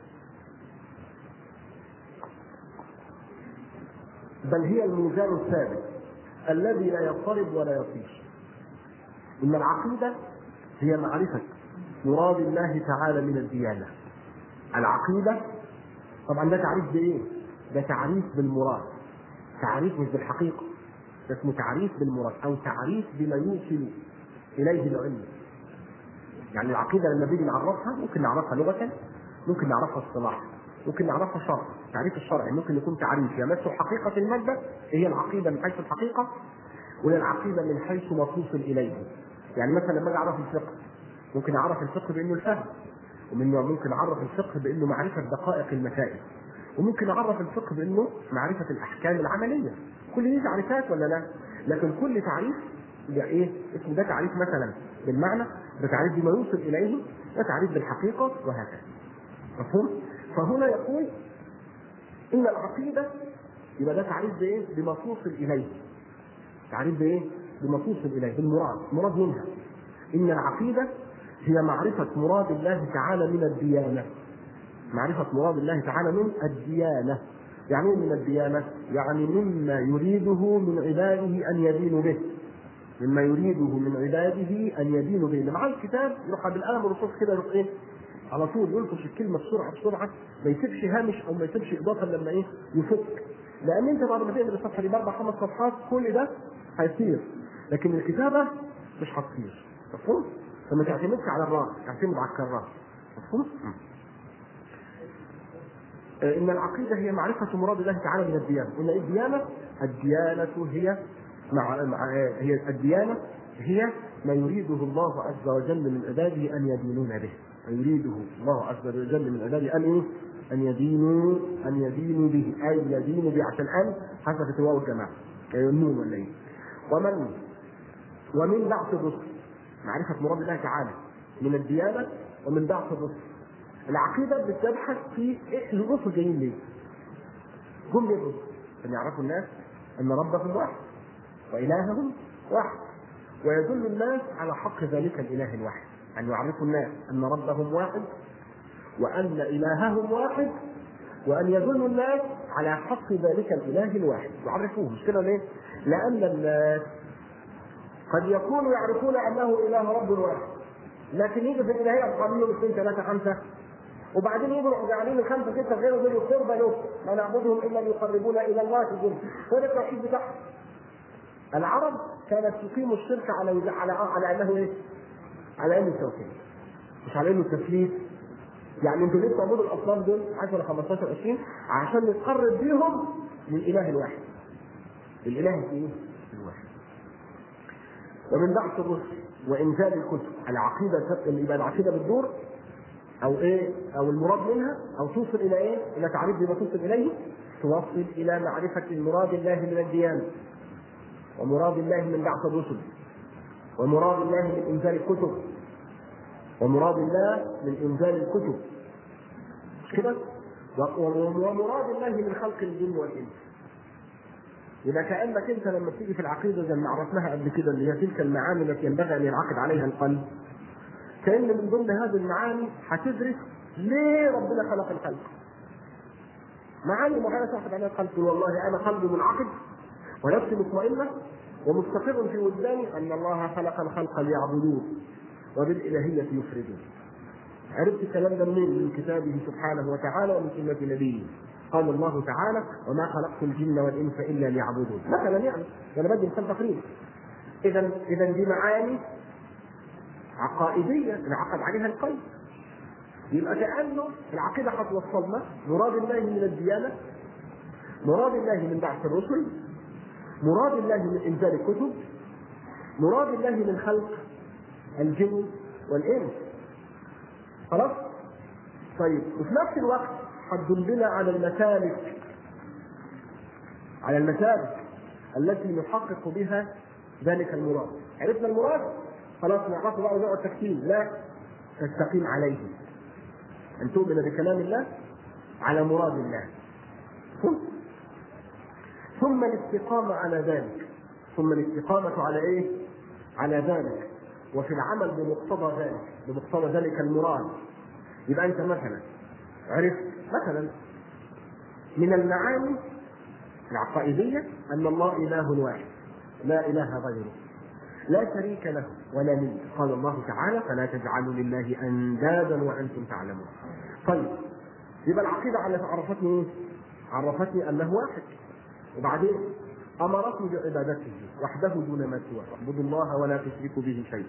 بل هي الميزان الثابت الذي لا يضطرب ولا يطيش ان العقيده هي معرفه مراد الله تعالى من الديانه العقيده طبعا ده تعريف بايه؟ ده تعريف بالمراد تعريف مش بالحقيقه ده اسمه تعريف بالمراد او تعريف بما يوصل اليه العلم يعني العقيده لما بيجي نعرفها ممكن نعرفها لغه ممكن نعرفها اصطلاحا ممكن نعرفها شرعا التعريف الشرعي ممكن يكون تعريف يمس حقيقه الماده هي العقيده من حيث الحقيقه وهي العقيده من حيث ما توصل اليه يعني مثلا لما اجي اعرف الفقه ممكن اعرف الفقه بانه الفهم ومن ممكن اعرف الفقه بانه معرفه دقائق المسائل وممكن اعرف الفقه بانه معرفه الاحكام العمليه كل دي تعريفات ولا لا؟ لكن كل تعريف ده ايه؟ اسمه ده تعريف مثلا بالمعنى ده تعريف بما يوصل اليه ده تعريف بالحقيقه وهكذا. مفهوم؟ فهنا يقول ان العقيده يبقى ده تعريف بايه؟ بما توصل اليه. تعريف بايه؟ بما توصل اليه بالمراد، مراد منها. ان العقيده هي معرفه مراد الله تعالى من الديانه. معرفه مراد الله تعالى من الديانه. يعني ايه من الديانة؟ يعني مما يريده من عباده أن يدينوا به. مما يريده من عباده أن يدينوا به، اللي معاه الكتاب يروح بالقلم والرصاص كده يروح إيه؟ على طول يلطش الكلمة بسرعة بسرعة ما يسيبش هامش أو ما يسيبش إضافة لما إيه؟ يفك. لأن أنت بعد ما تقلب الصفحة دي بأربع خمس صفحات كل ده هيصير. لكن الكتابة مش هتصير. مفهوم؟ فما تعتمدش على الراس، تعتمد على الكرار. مفهوم؟ ان العقيده هي معرفه مراد الله تعالى من الديانه، قلنا ايه الديانه؟ الديانه هي مع, مع هي الديانه هي ما يريده الله عز وجل من عباده ان يدينون به، ما يريده الله عز وجل من عباده ان ايه؟ ان يدينوا ان يدينوا به، اي يدينوا به عشان ان حذفت واو الجماعه، النون ولا ايه؟ ومن ومن بعث الرسل معرفه مراد الله تعالى من الديانه ومن بعث الرسل العقيده بتبحث في إيه الرسل جايين ليه؟ جم ليه الرسل؟ عشان يعرفوا الناس ان ربهم واحد والههم واحد ويدل الناس على حق ذلك الاله الواحد ان يعرفوا الناس ان ربهم واحد وان الههم واحد وان يدل الناس على حق ذلك الاله الواحد يعرفوه مش كده ليه؟ لان الناس قد يكونوا يعرفون انه اله رب واحد لكن يجي في الالهيه يقول له اثنين ثلاثه خمسه وبعدين يجوا جعلين الخمسه سته غيره دول قربى له ما نعبدهم الا ليقربونا الى الله جل هو ده التوحيد بتاعهم العرب كانت تقيم الشرك على على على انه ايه؟ على انه التوحيد مش على انه التثليث يعني انتوا ليه بتعبدوا الاصنام دول 10 15 20 عشان نتقرب بيهم للاله الواحد الاله ايه؟ الواحد ومن بعث الرسل وانزال الكتب العقيده يبقى العقيده بتدور او ايه او المراد منها او توصل الى ايه؟ الى تعريف بما توصل اليه توصل الى معرفه مراد الله من الديانه ومراد الله من بعث الرسل ومراد الله من انزال الكتب ومراد الله من انزال الكتب مش كده؟ ومراد الله من خلق الجن والانس يبقى كانك انت لما تيجي في العقيده زي ما عرفناها قبل كده اللي هي تلك المعاني التي ينبغي ان ينعقد عليها القلب كان من ضمن هذه المعاني هتدرس ليه ربنا خلق الخلق؟ معاني معينه تاخذ عليها القلب والله انا قلبي منعقد ونفسي مطمئنه ومستقر في وجداني ان الله خلق الخلق ليعبدوه وبالالهيه يفردون. عرفت الكلام ده منين؟ من كتابه سبحانه وتعالى ومن سنه نبيه. قال الله تعالى: وما خلقت الجن والانس الا ليعبدون. مثلا يعني انا بدي مثال تقريبا. اذا اذا دي معاني عقائديه انعقد عليها القلب. يبقى كانه العقيده هتوصلنا مراد الله من الديانه مراد الله من بعث الرسل مراد الله من انزال الكتب مراد الله من خلق الجن والانس خلاص طيب وفي نفس الوقت هتدلنا على المسالك على المسالك التي نحقق بها ذلك المراد عرفنا المراد خلاص نعرفه بقى ونقعد تكتيم لا تستقيم عليه ان تؤمن بكلام الله على مراد الله ثم ثم الاستقامة على ذلك ثم الاستقامة على ايه؟ على ذلك وفي العمل بمقتضى ذلك بمقتضى ذلك المراد يبقى انت مثلا عرفت مثلا من المعاني العقائدية أن الله إله واحد لا إله غيره لا شريك له ولا ند قال الله تعالى فلا تجعلوا لله أندادا وأنتم تعلمون طيب يبقى العقيدة على عرفتني ايه؟ عرفتني أنه واحد وبعدين أمرتني بعبادته وحده دون ما سواه اعبدوا الله ولا تشركوا به شيئا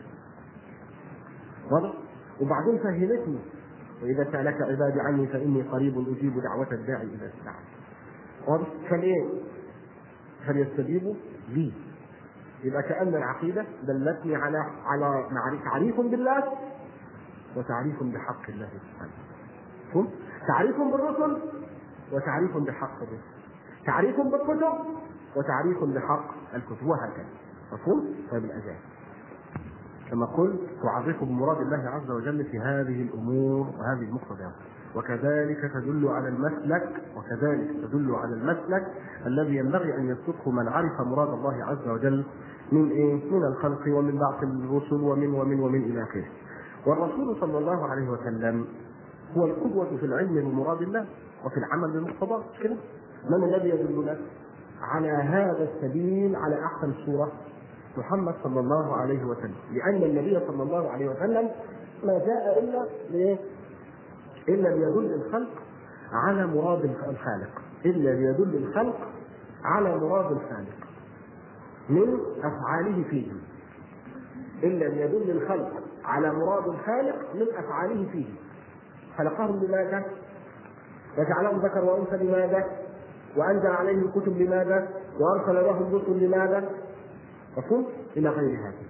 واضح؟ وبعدين فهمتني وإذا سألك عبادي عني فإني قريب أجيب دعوة الداعي إذا استدعى واضح؟ فلإيه؟ فليستجيبوا لي يبقى كأن العقيدة دلتني على على معرفة تعريف بالله وتعريف بحق الله سبحانه. مفهوم؟ تعريف بالرسل وتعريف بحق الرسل. تعريف بالكتب وتعريف بحق الكتب وهكذا. مفهوم؟ طيب الأذان. كما قلت تعرف بمراد الله عز وجل في هذه الأمور وهذه المقتضيات. وكذلك تدل على المسلك وكذلك تدل على المسلك الذي ينبغي ان يسلكه من عرف مراد الله عز وجل من ايه؟ من الخلق ومن بعث الرسل ومن ومن ومن الى اخره. والرسول صلى الله عليه وسلم هو القدوة في العلم بمراد الله وفي العمل بمقتضاه مش كده؟ من الذي يدلنا على هذا السبيل على احسن صورة؟ محمد صلى الله عليه وسلم، لأن النبي صلى الله عليه وسلم ما جاء إلا لإيه؟ إلا ليدل الخلق على مراد الخالق إلا ليدل الخلق على مراد الخالق من أفعاله فيهم إلا ليدل الخلق على مراد الخالق من أفعاله فيهم خلقهم لماذا؟ وجعلهم ذكر وأنثى لماذا؟ وأنزل عليهم الكتب لماذا؟ وأرسل لهم رسل لماذا؟ مفهوم؟ إلى غير هذا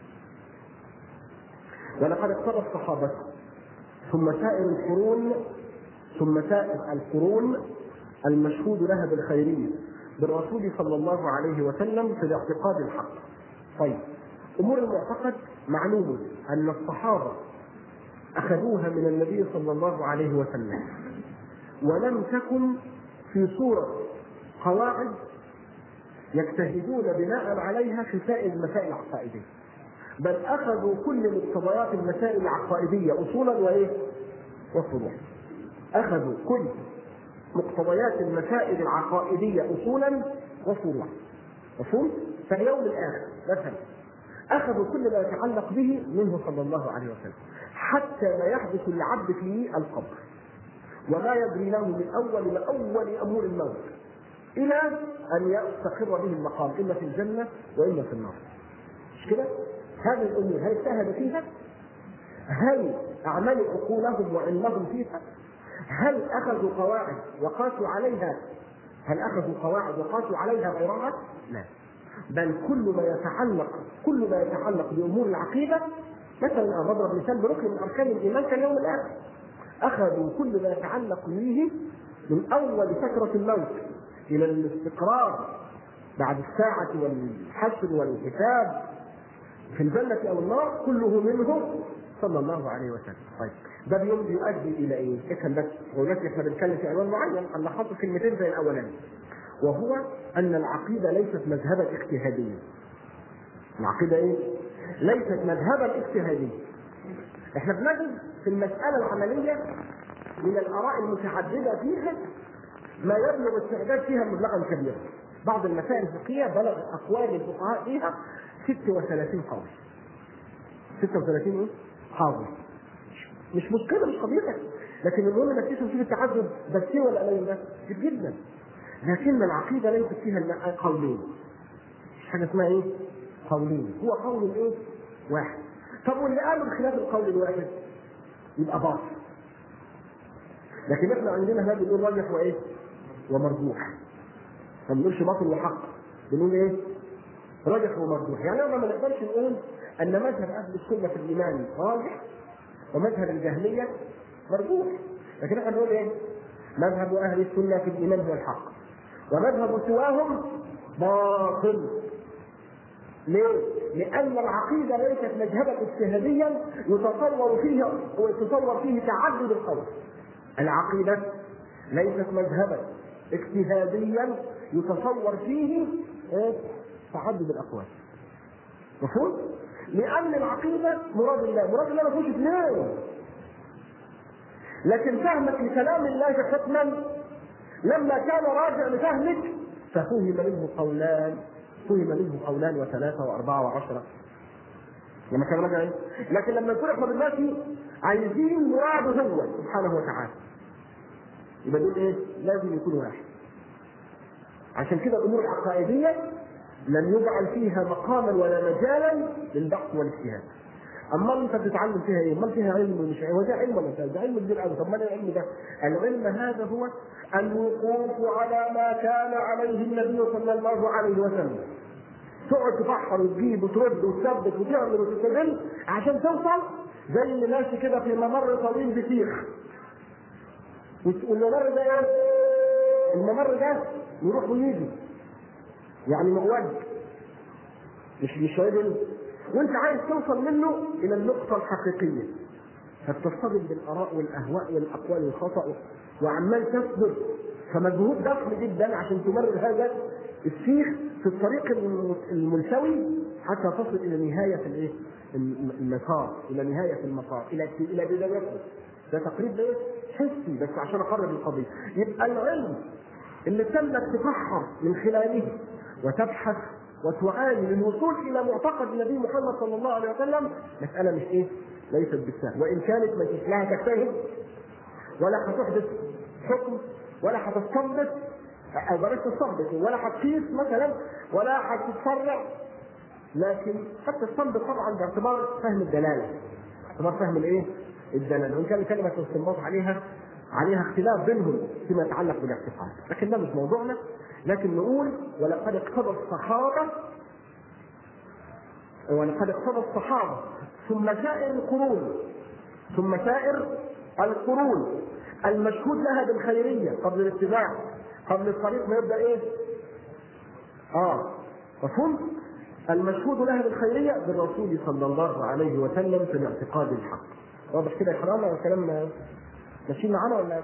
ولقد اقتضى الصحابة ثم سائر القرون ثم سائر القرون المشهود لها بالخيرية بالرسول صلى الله عليه وسلم في الاعتقاد الحق. طيب أمور المعتقد معلوم أن الصحابة أخذوها من النبي صلى الله عليه وسلم ولم تكن في صورة قواعد يجتهدون بناء عليها في سائر المسائل العقائدية بل اخذوا كل مقتضيات المسائل العقائديه اصولا وايه؟ وفروعا. اخذوا كل مقتضيات المسائل العقائديه اصولا وفروعا. مفهوم؟ فاليوم الاخر مثلا اخذوا كل ما يتعلق به منه صلى الله عليه وسلم حتى ما يحدث للعبد في القبر وما يدري له من اول من اول امور الموت الى ان يستقر به المقام اما في الجنه واما في النار. مش كده؟ هذه الامور هل اجتهد فيها؟ هل اعملوا عقولهم وعلمهم فيها؟ هل اخذوا قواعد وقاسوا عليها هل اخذوا قواعد وقاسوا عليها غيرها؟ لا بل كل ما يتعلق كل ما يتعلق بامور العقيده مثلا انا بضرب مثال بركن من اركان الايمان كاليوم الاخر اخذوا كل ما يتعلق به من اول سكره الموت الى الاستقرار بعد الساعه والحشر والحساب في الجنة أو النار كله منه صلى الله عليه وسلم. طيب ده بيوم بيؤدي إلى إيه؟ افهم بس ودلوقتي إحنا بنتكلم في عنوان معين هنلخصه كلمتين زي الأولاني. وهو أن العقيدة ليست مذهبا اجتهاديا. العقيدة إيه؟ ليست مذهبا اجتهاديا. إحنا بنجد في المسألة العملية من الاراء المتعدده فيها ما يبلغ استعداد فيها مبلغا كبيرا بعض المسائل الفقهيه بلغ اقوال الفقهاء فيها 36 قول 36 ايه؟ قول مش مشكله مش قضيتك لكن المهم انك تشوف شوف التعدد بس إيه ولا قليل ده كتير جدا لكن العقيده ليست فيها قولين مش حاجه اسمها ايه؟ قولين هو قول ايه؟ واحد طب واللي قالوا بخلاف القول الواحد يبقى باطل لكن احنا عندنا هذا بنقول راجح وايه؟ ومرجوح ما بنقولش باطل وحق بنقول ايه؟ راجح ومرجوح يعني احنا ما نقدرش نقول ان مذهب اهل السنه في الايمان راجح ومذهب الجهميه مرجوح لكن احنا بنقول ايه؟ مذهب اهل السنه في الايمان هو الحق ومذهب سواهم باطل ليه؟ لأن العقيدة ليست مذهبا اجتهاديا يتصور فيه ويتصور فيه تعدد القول. العقيدة ليست مذهبا اجتهاديا يتصور فيه ايه؟ تعدد الأقوال. مفهوم؟ لأن العقيدة مراد الله، مراد الله ما فيهوش اثنين. لكن فهمك لكلام الله حكما لما كان راجع لفهمك ففهم منه قولان فهم منه قولان وثلاثة وأربعة وعشرة لما كان راجع إيه؟ لكن لما نكون احنا دلوقتي عايزين مراده هو سبحانه وتعالى يبقى دول ايه؟ لازم يكون واحد عشان كده الامور العقائديه لم يجعل فيها مقاما ولا مجالا للبحث والاجتهاد اما انت بتتعلم فيها ايه؟ امال فيها علم ومش علم؟ هو ده علم ولا ده علم كبير قوي طب ما العلم ده؟ العلم هذا هو الوقوف على ما كان عليه النبي صلى الله عليه وسلم. تقعد تفحر وتجيب وترد وتثبت وتعمل وتستدل عشان توصل زي اللي ماشي كده في ممر طويل بسيخ. والممر ده ايه؟ الممر ده يروح ويجي. يعني معوج. مش مش راجل وانت عايز توصل منه الى النقطه الحقيقيه فبتصطدم بالاراء والاهواء والاقوال الخطا وعمال تصبر فمجهود ضخم جدا عشان تمرر هذا السيخ في الطريق الملتوي حتى تصل الى نهايه الايه؟ المسار الى نهايه المسار الى الى بدايته ده تقريب ايه؟ حسي بس عشان اقرب القضيه يبقى العلم اللي تمك تفحر من خلاله وتبحث وتعاني للوصول الى معتقد النبي محمد صلى الله عليه وسلم مساله مش ايه؟ ليست بالسهل وان كانت ما لا هتجتهد ولا هتحدث حكم ولا هتستنبط او بلاش تستنبط ولا هتقيس مثلا ولا هتتفرع لكن هتستنبط طبعا باعتبار فهم الدلاله باعتبار فهم الايه؟ الدلاله وان كان كلمه الاستنباط عليها عليها اختلاف بينهم فيما يتعلق بالاعتقاد لكن ده مش موضوعنا لكن نقول ولقد اقتضى الصحابة ولقد اقتضى الصحابة ثم سائر القرون ثم سائر القرون المشهود لها بالخيرية قبل الاتباع قبل الطريق ما يبدأ ايه؟ اه مفهوم؟ المشهود لها بالخيرية بالرسول صلى الله عليه وسلم في الاعتقاد الحق واضح كده يا حرام الكلام ماشيين معانا ولا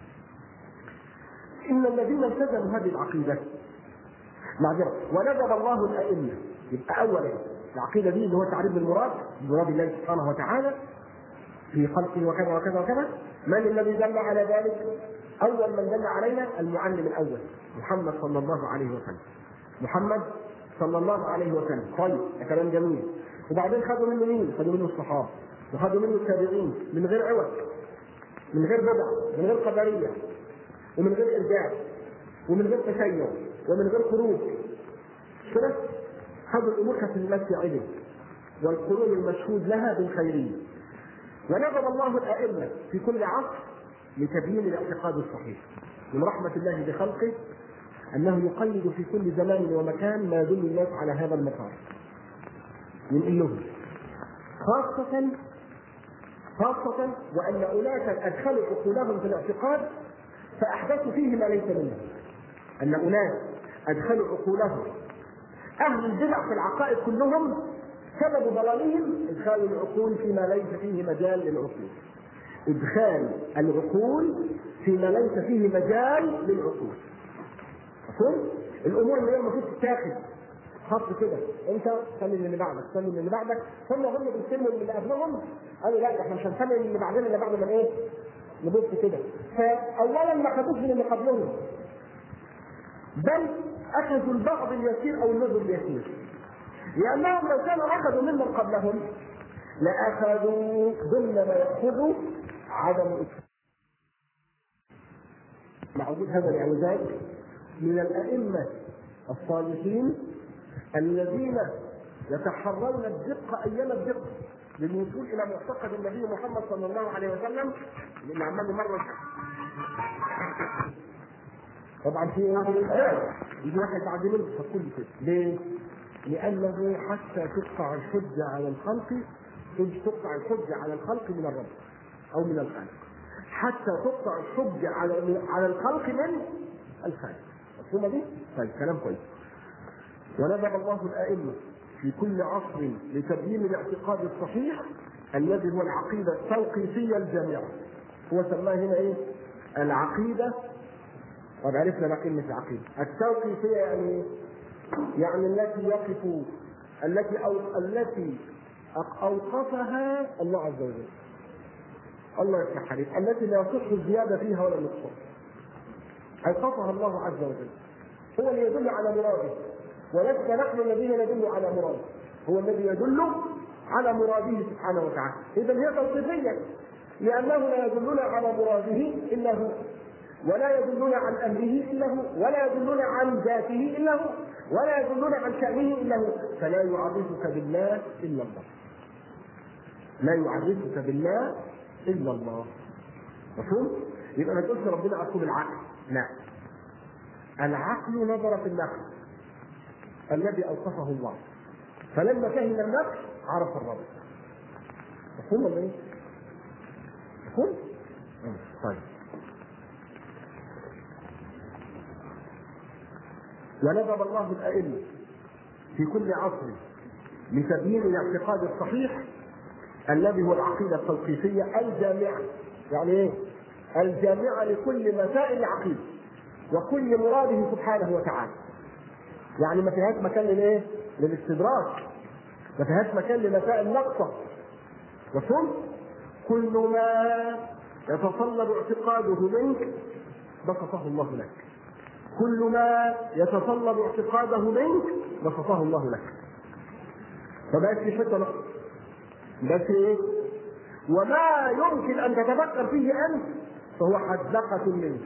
ان الذين التزموا هذه العقيده معذره وندب الله الائمه يبقى اولا العقيده دي اللي هو تعريف المراد مراد الله سبحانه وتعالى في خلقه وكذا وكذا وكذا من الذي دل على ذلك؟ اول من دل علينا المعلم الاول محمد صلى الله عليه وسلم محمد صلى الله عليه وسلم طيب ده كلام جميل وبعدين خدوا منه مين؟ خدوا منه الصحابه وخدوا منه التابعين من غير عوج من غير بدع من غير قدريه ومن غير ارجاع ومن غير تشيع ومن غير خروج كده هذه الامور كانت للناس علم والقرون المشهود لها بالخيريه ونظم الله الائمه في كل عصر لتبيين الاعتقاد الصحيح من رحمه الله بخلقه انه يقيد في كل زمان ومكان ما يدل الناس على هذا المسار ينقل لهم خاصة خاصة وأن أناسا أدخلوا عقولهم في الاعتقاد فأحدثوا فيه ما ليس منه أن أناس أدخلوا عقولهم أهل البدع في العقائد كلهم سبب ضلالهم إدخال العقول فيما ليس فيه مجال للعقول إدخال العقول فيما ليس فيه مجال للعقول مفهوم؟ الأمور اللي هي المفروض تتاخد خط كده انت سلم اللي بعدك سلم اللي بعدك ثم هم بيسلموا اللي قبلهم قالوا لا احنا مش هنسلم اللي بعدنا اللي بعد ما ايه؟ نبص كده فاولا ما خدوش من اللي قبلهم بل اخذوا البعض اليسير او النذر اليسير لانهم لو كانوا اخذوا ممن قبلهم لاخذوا ضمن ما ياخذوا عدم مع وجود هذا الاعوجاج من الائمه الصالحين الذين يتحرون الدقه ايام الدقه للوصول الى معتقد النبي محمد صلى الله عليه وسلم اللي عمال مره طبعا في يجي واحد بعد منه فكل كده ليه؟ لأنه حتى تقطع الحجة على الخلق تقطع الحجة على الخلق من الرب أو من الخالق حتى تقطع الحجة على على الخلق من الخالق مفهومة دي؟ طيب كلام كويس ونذر الله الأئمة في كل عصر لتبيين الاعتقاد الصحيح الذي هو العقيدة التوقيفية الجامعة هو سماه هنا ايه؟ العقيدة طب عرفنا ما كلمة العقيدة التوقيفية يعني ايه؟ يعني التي يقف التي أو التي أوقفها الله عز وجل الله يفتح عليك التي لا يصح الزيادة فيها ولا النقصان أوقفها الله عز وجل هو اللي يدل على مراده ولسنا نحن الذين ندل على مراده هو الذي يدل على مراده سبحانه وتعالى إذا هي توقيفية لأنه لا يدلون على مراده إلا هو ولا يدلون عن امره الا هو ولا يدلون عن ذاته الا هو ولا يدلون عن شانه الا هو فلا يعرفك بالله الا الله لا يعرفك بالله الا الله مفهوم؟ يبقى ما تقولش ربنا عقل العقل لا العقل نظر في النقل الذي اوصفه الله فلما فهم النقل عرف الرب مفهوم ولا ايه؟ مفهوم؟ طيب وندب الله الأئمة في كل عصر لتبيين الاعتقاد الصحيح الذي هو العقيدة التوقيفية الجامعة يعني ايه؟ الجامعة لكل مسائل العقيدة وكل مراده سبحانه وتعالى يعني ما فيهاش مكان للايه؟ للاستدراك ما فيهاش مكان لمسائل ناقصة مفهوم؟ كل ما يتطلب اعتقاده منك بسطه الله لك كل ما يتطلب اعتقاده منك بسطه الله لك فبقت في حته نقص بس ايه وما يمكن ان تتفكر فيه انت فهو حدقة منك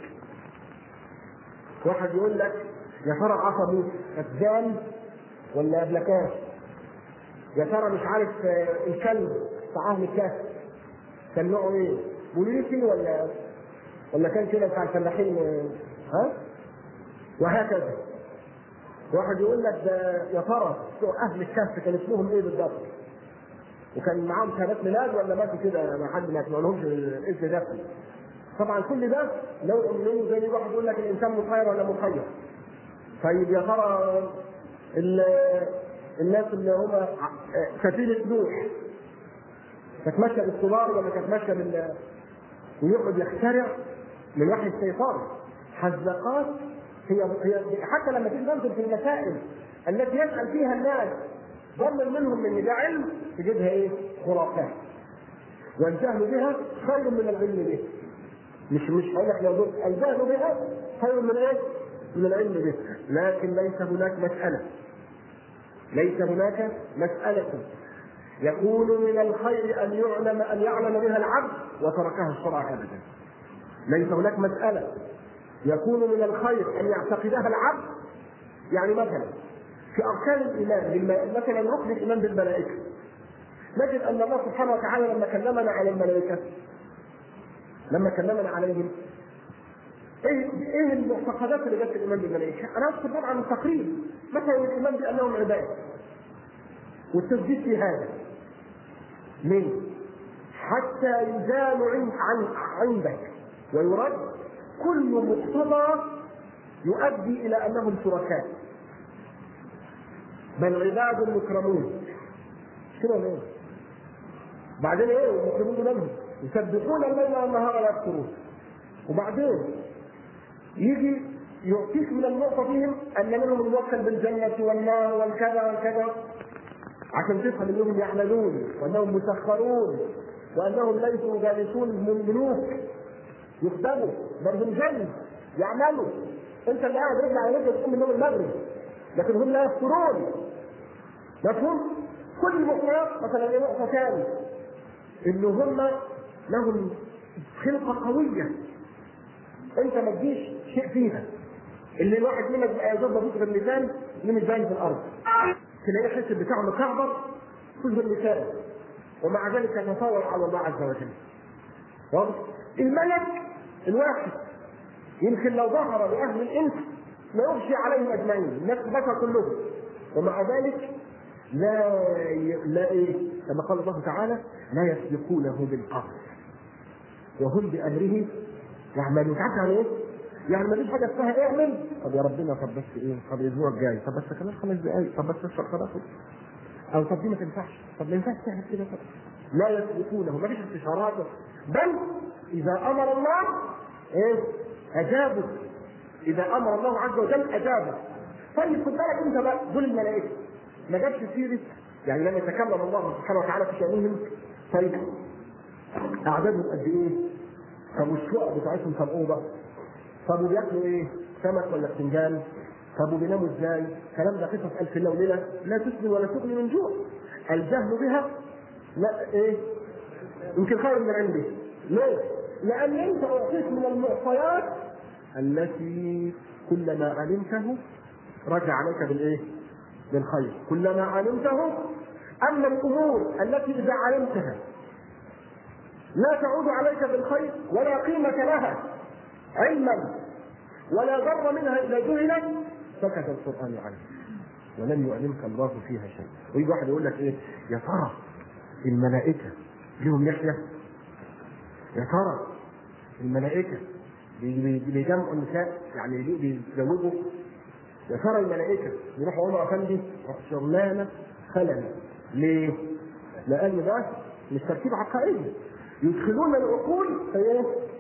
واحد يقول لك يا ترى عصا موسى كذاب ولا ابلكاش يا ترى مش عارف الكلب بتاع اهل الكهف كان نوعه ايه؟ بوليسي ولا ولا كان كده بتاع الفلاحين ها؟ وهكذا واحد يقول لك ده يا ترى اهل الكهف كان اسمهم ايه بالضبط؟ وكان معاهم شهادات ميلاد ولا ماتوا كده ما حد ما يسمع لهمش الاسم ده طبعا كل ده نوع منه زي واحد يقول لك الانسان مخير ولا مخير طيب يا ترى الناس اللي هم سفينه نوح كانت ماشيه بالسولار ولا كانت ماشيه بال ويقعد يخترع من وحي الشيطان حزقات هي هي حتى لما تيجي تنظر في المسائل التي يسال فيها الناس ظن منهم ان ده علم تجدها ايه؟ خرافات والجهل بها خير من العلم به مش مش هقول لك لو الجهل بها خير من ايه؟ من العلم به لكن ليس هناك مسألة ليس هناك مسألة يكون من الخير أن يعلم أن يعلم بها العبد وتركها الشرع أبدا ليس هناك مسألة يكون من الخير أن يعتقدها العبد يعني مثلا في أركان الإيمان مثلا ركن الإيمان بالملائكة نجد أن الله سبحانه وتعالى لما كلمنا عن الملائكة لما كلمنا عليهم ايه ايه المعتقدات اللي جت في الايمان بالملائكه؟ انا اذكر طبعا التقريب مثلا الايمان بانهم عباد والتثبيت في هذا ليه؟ حتى يزال عن عن عندك ويرد كل مقتضى يؤدي الى انهم شركاء بل عباد مكرمون كده ليه؟ بعدين ايه؟ المكرمون منهم يسبحون الليل والنهار لا يكفرون وبعدين يجي يعطيك من النقطة فيهم أن منهم الموكل بالجنة والنار والكذا والكذا عشان تفهم أنهم يعملون وأنهم مسخرون وأنهم ليسوا جالسون من ملوك يخدموا بل هم جن يعملوا انت اللي قاعد رجل على رجل تقوم من يوم المغرب لكن هم لا يفطرون مفهوم؟ كل مقياس مثلا ايه نقطه ثاني ان هم لهم خلقه قويه انت ما تجيش شيء فيها اللي الواحد منك بقى يجوز بسيط بالمثال اللي مش باين في الارض تلاقيه الحس بتاعه مكعبر كل بالمثال ومع ذلك يتصور على الله عز وجل واضح؟ الملك الواحد يمكن لو ظهر لاهل الانس لا يغشي عليهم اجمعين الناس البشر كلهم ومع ذلك لا ي... لا ايه كما قال الله تعالى لا يسبقونه بالقول وهم بامره يعملون تعرف يعني ايه؟ يعني ما فيش حاجه اسمها اعمل طب يا ربنا طب بس ايه طب الاسبوع الجاي طب بس كمان خمس دقائق طب بس اشرب خلاص او طب دي ما تنفعش طب ما ينفعش تعمل كده طب لا يسبقونه ما فيش استشارات بل اذا امر الله ايه اجابوا اذا امر الله عز وجل اجابوا طيب خد بالك انت بقى دول الملائكه ما جابش سيره يعني لما يتكلم الله سبحانه وتعالى في شانهم طيب اعدادهم قد ايه؟ طب والشقق بتاعتهم كم اوضه؟ طب وبياكلوا ايه؟ سمك ولا بتنجان؟ طب وبيناموا ازاي؟ الكلام ده قصص الف ليله وليله لا تسمن ولا تغني من جوع. الجهل بها لا ايه؟ يمكن خير من عندي. ليه؟ لان انت اعطيت من المعطيات التي كلما علمته رجع عليك بالايه؟ بالخير، كلما علمته اما الامور التي اذا علمتها لا تعود عليك بالخير ولا قيمة لها علما ولا ضر منها إذا جهلت سكت القرآن عنها ولم يعلمك الله فيها شيء ويجي واحد يقول لك ايه يا ترى الملائكة لهم لحية يا ترى الملائكة بيجمعوا النساء يعني بيزوجوا يا ترى الملائكة يروحوا عمر أفندي شغلانة خلل ليه؟ لأن ده مش ترتيب عقائدي يدخلون العقول في ايه؟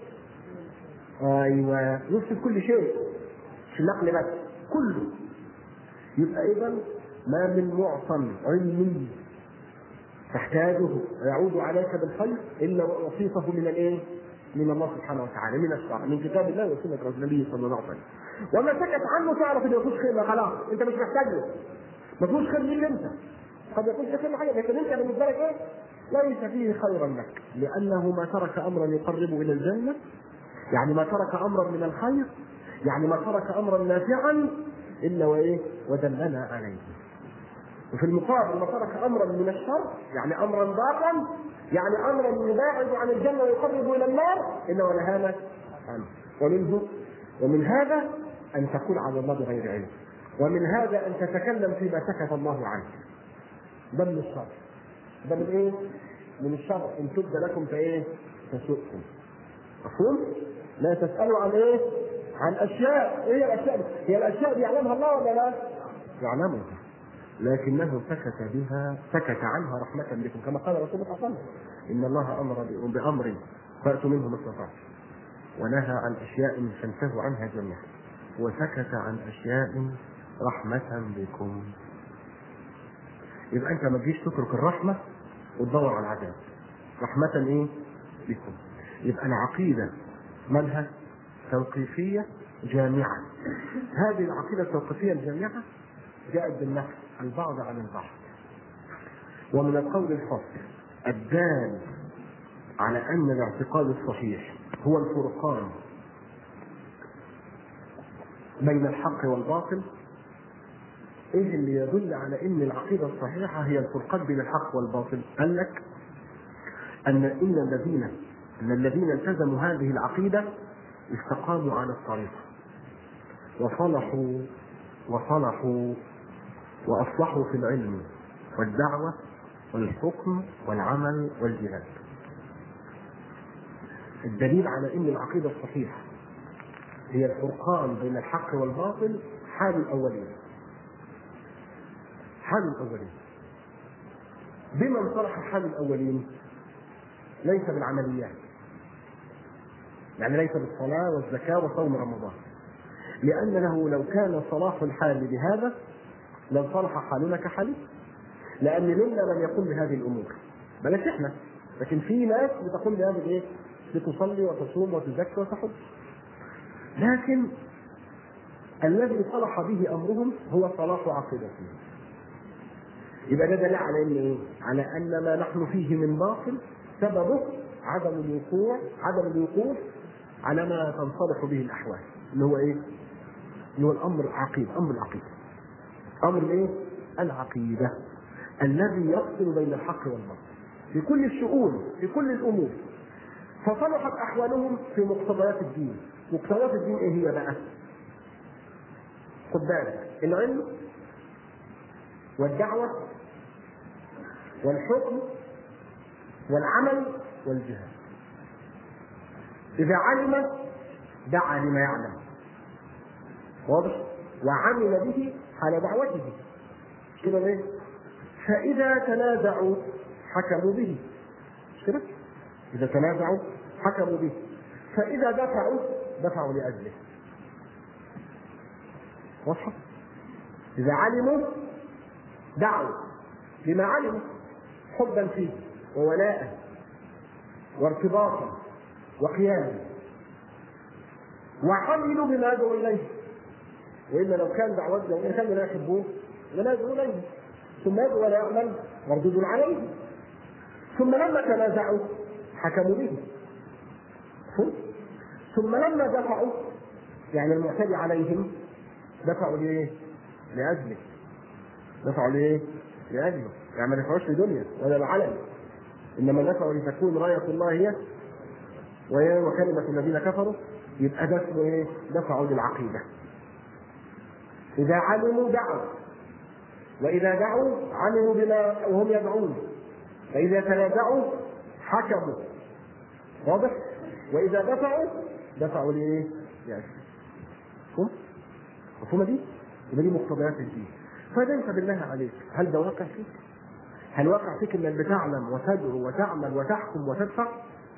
ايوه يفسد كل شيء مش النقل بس كله يبقى اذا ما من معصم علمي تحتاجه يعود عليك بالخير الا وصيفه من الايه؟ من الله سبحانه وتعالى من الشرع من كتاب الله وسنه رسول النبي صلى الله عليه وسلم وما سكت عنه تعرف انه مفيش خير خلاص انت مش محتاج له مفيش خير ليك انت قد يكون في خير حاجه لكن انت بالنسبه لك ايه؟ ليس فيه خيرا لك لأنه ما ترك أمرا يقرب إلى الجنة يعني ما ترك أمرا من الخير يعني ما ترك أمرا نافعا إلا وإيه ودلنا عليه وفي المقابل ما ترك أمرا من الشر يعني أمرا ضارا يعني أمرا يباعد عن الجنة ويقرب إلى النار إلا ونهانا عنه ومنه ومن هذا أن تقول على الله بغير علم ومن هذا أن تتكلم فيما سكت الله عنه ده من الشر ده من ايه؟ من الشر ان تبد لكم فايه؟ تسؤكم. مفهوم؟ لا تسألوا عن ايه؟ عن اشياء، ايه هي الاشياء؟ هي الاشياء دي يعلمها الله ولا لا؟ يعلمها. لكنه سكت بها سكت عنها رحمة بكم كما قال رسول الله صلى الله عليه وسلم إن الله أمر بأمر فأتوا منه ما استطعتم ونهى عن أشياء فانتهوا عنها جميعا وسكت عن أشياء رحمة بكم يبقى أنت ما تجيش تترك الرحمة وتدور على العذاب رحمة ايه؟ بكم يبقى العقيدة مالها؟ توقيفية جامعة هذه العقيدة التوقيفية الجامعة جاءت بالنفس البعض عن البعض ومن القول الفصل الدال على أن الاعتقاد الصحيح هو الفرقان بين الحق والباطل ايه اللي يدل على ان العقيده الصحيحه هي الفرقان بين الحق والباطل؟ قال لك ان ان الذين ان الذين التزموا هذه العقيده استقاموا على الطريق وصلحوا وصلحوا واصلحوا في العلم والدعوه والحكم والعمل والجهاد. الدليل على ان العقيده الصحيحه هي الفرقان بين الحق والباطل حال الاولين حال الأولين بما انصلح حال الأولين ليس بالعمليات يعني ليس بالصلاة والزكاة وصوم رمضان لأن له لو كان صلاح الحال بهذا لانصلح حالنا كحالي لأن منا من يقوم بهذه الأمور بلاش احنا لكن في ناس بتقوم بهذه الايه؟ لتصلي وتصوم وتزكي وتحج لكن الذي صلح به امرهم هو صلاح عقيدتهم يبقى ده دليل على ان ايه؟ على ان ما نحن فيه من باطل سببه عدم الوقوع عدم الوقوف على ما تنصلح به الاحوال اللي هو ايه؟ اللي هو الامر العقيده امر العقيده امر الايه؟ العقيده الذي يفصل بين الحق والباطل في كل الشؤون في كل الامور فصلحت احوالهم في مقتضيات الدين مقتضيات الدين ايه هي بقى؟ خد بالك العلم والدعوة والحكم والعمل والجهاد إذا علم دعا لما يعلم واضح وعمل به حال دعوته كده ليه فإذا تنازعوا حكموا به مش كده إذا تنازعوا حكموا به فإذا دفعوا دفعوا لأجله واضحة إذا علموا دعوا لما علموا حبا فيه وولاء وارتباطا وقياما وعملوا بما يدعو اليه والا لو كان دعوات لو كان لا يحبوه لما يدعو اليه ثم يدعو ولا يعمل مردود عليه ثم لما تنازعوا حكموا به ثم لما دفعوا يعني المعتدي عليهم دفعوا ليه؟ لأجله دفعوا ليه؟ لأجله يعني ما دفعوش لدنيا ولا لعلم إنما دفعوا لتكون راية الله هي وهي وكلمة الذين كفروا يبقى ده اسمه ايه؟ دفعوا للعقيدة. إذا علموا دعوا وإذا دعوا عملوا بما وهم يدعون فإذا تنازعوا حكموا واضح؟ وإذا دفعوا دفعوا لإيه؟ لأجله. مفهوم؟ مفهومة دي؟ يبقى دي مقتضيات الدين. فده انت بالله عليك هل ده واقع فيك؟ هل واقع فيك انك بتعلم وتدعو وتعمل وتحكم وتدفع؟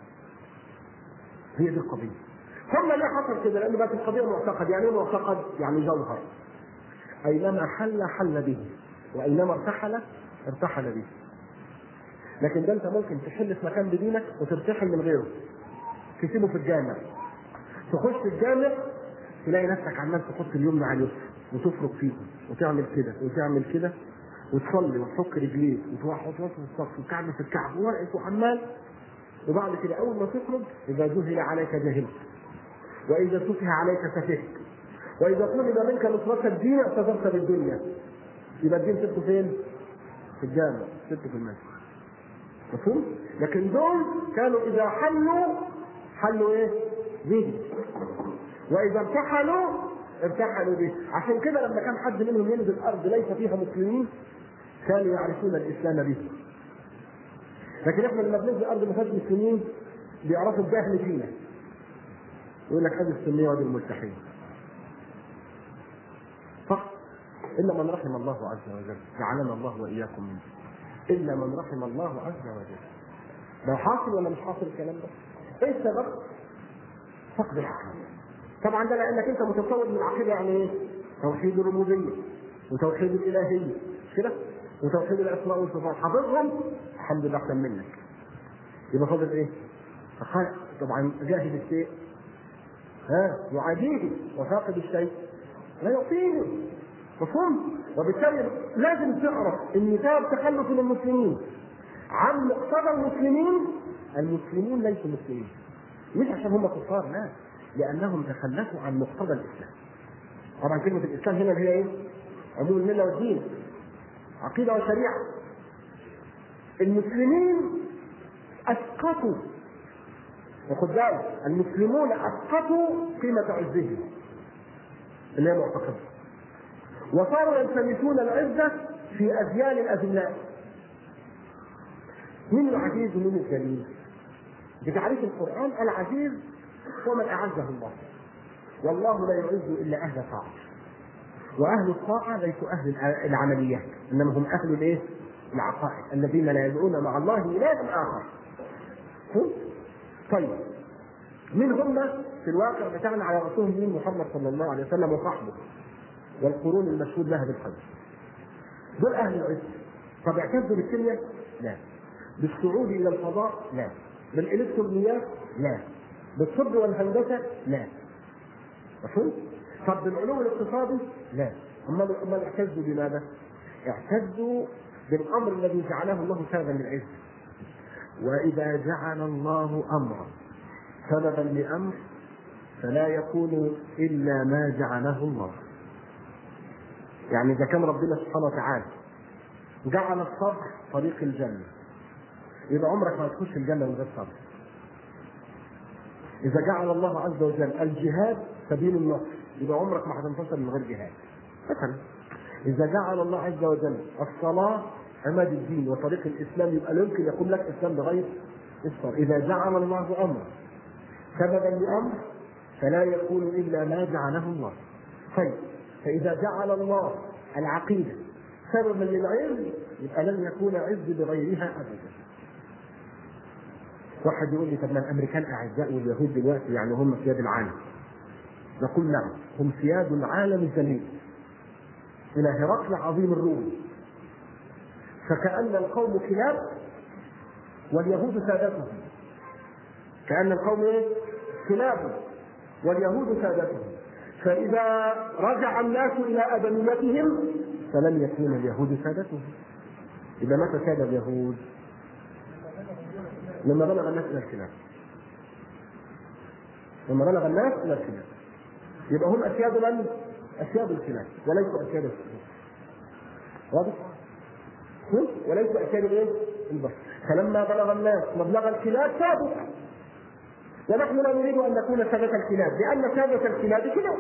هي دي القضيه. ثم ليه حصل كده؟ لان بقت القضيه معتقد، يعني ايه معتقد؟ يعني جوهر. اينما حل حل به، واينما ارتحل ارتحل به. لكن ده انت ممكن تحل في مكان بدينك وترتحل من غيره. تسيبه في الجامع. تخش الجامع تلاقي نفسك عمال تحط اليمنى على اليسرى وتفرق فيهم وتعمل كده وتعمل كده وتصلي وتحك رجليك وتروح وتوصل الصف وكعب في الكعب وورقك وعمال وبعد كده اول ما تخرج اذا جهل عليك جهلت واذا سفه عليك سفهت واذا طلب منك نصرة الدين اعتذرت بالدنيا يبقى الدين سبته فين؟ في الجامع سبته في المسجد مفهوم؟ لكن دول كانوا اذا حلوا حلوا ايه؟ به واذا ارتحلوا ارتحلوا به عشان كده لما كان حد منهم ينزل ارض ليس فيها مسلمين كانوا يعرفون الاسلام به لكن احنا لما بننزل ارض ما فيهاش مسلمين بيعرفوا الجهل فينا يقول لك ادي السنيه وادي الملتحين صح الا من رحم الله عز وجل جعلنا الله واياكم منه الا من رحم الله عز وجل ده حاصل ولا مش حاصل الكلام ده؟ ايه السبب؟ فقد العقل طبعا ده لانك انت متصور من العقيده يعني ايه؟ توحيد الربوبيه وتوحيد الالهيه مش كده؟ وتوحيد الاسماء والصفات حافظهم الحمد لله احسن منك يبقى فاضل ايه؟ طبعا جاهد الشيء ها يعاديه وفاقد الشيء لا يعطيه مفهوم؟ وبالتالي لازم تعرف ان سبب تخلف المسلمين عن مقتضى المسلمين المسلمون ليسوا مسلمين مش عشان هم كفار لا لانهم تخلفوا عن مقتضى الاسلام طبعا كلمه الاسلام هنا هي ايه؟ عموم المله والدين عقيده وشريعه المسلمين اسقطوا وخد بالك المسلمون اسقطوا قيمه عزهم اللي هي معتقده وصاروا يلتمسون العزه في اذيال الاذلاء من العزيز ومن الذليل بتعريف القران العزيز هو من اعزه الله والله لا يعز الا اهل طاعه واهل الطاعه ليسوا اهل العمليات انما هم اهل الايه؟ العقائد الذين لا يدعون مع الله الها اخر طيب من هم في الواقع بتاعنا على رسولهم مين محمد صلى الله عليه وسلم وصحبه والقرون المشهود لها بالخير دول اهل العز طب اعتزوا بالكيمياء؟ لا بالصعود الى الفضاء؟ لا بالالكترونيات؟ لا بالطب والهندسه لا مفهوم؟ طب بالعلوم الاقتصادي لا امال امال اعتزوا بماذا؟ اعتزوا بالامر الذي جعله الله سببا للعز واذا جعل الله امرا سببا لامر فلا يكون الا ما جعله الله يعني اذا كان ربنا سبحانه وتعالى جعل الصبر طريق الجنه يبقى عمرك ما هتخش الجنه من غير صبر اذا جعل الله عز وجل الجهاد سبيل النصر يبقى عمرك ما هتنتصر من غير جهاد مثلا اذا جعل الله عز وجل الصلاه عماد الدين وطريق الاسلام يبقى لا يمكن يكون لك اسلام بغير الصبر اذا جعل الله امرا سببا لامر فلا يكون الا ما جعله الله طيب فاذا جعل الله العقيده سببا للعز يبقى لن يكون عز بغيرها ابدا واحد يقول لي طب ما الامريكان اعزاء واليهود دلوقتي يعني هم سياد العالم نقول نعم هم سياد العالم الجميل الى هرقل عظيم الروم فكأن القوم كلاب واليهود سادتهم كأن القوم ايه؟ كلاب واليهود سادتهم فإذا رجع الناس إلى أدميتهم فلم يكون اليهود سادتهم إذا متى ساد اليهود؟ لما بلغ الناس إلى الكلاب لما بلغ الناس إلى الكلاب يبقى هم أسياد من؟ أسياد الكلاب وليسوا أسياد الكلاب واضح؟ وليسوا أسياد الإيه؟ البشر فلما بلغ الناس مبلغ الكلاب سادوا ونحن لا نريد ان نكون سادة الكلاب لان سادة الكلاب كلاب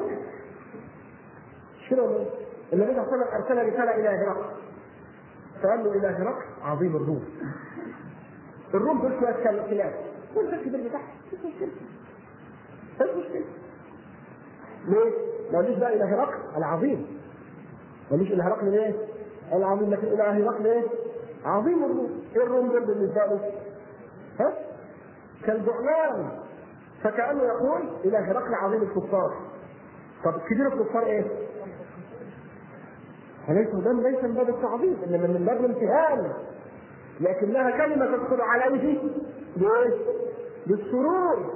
شنو النبي صلى الله عليه وسلم ارسل رساله الى هرقل فقال له الى هرقل عظيم الروم الروم دول شويه الكلاب وانت الكبير بتاعها مش مشكله مش مشكله ليه؟ ما قالوش بقى الى هرقل العظيم ما قالوش الى هرقل ايه؟ العظيم لكن الى هرقل ايه؟ عظيم الروم ايه الروم دول بالنسبه له؟ ها؟ كالجعلان فكأنه يقول إلى هرقل عظيم الكفار طب كبير الكفار إيه؟ فليس ده ليس من باب التعظيم إنما من باب الامتهان لكنها كلمة تدخل عليه بإيه؟ بالسرور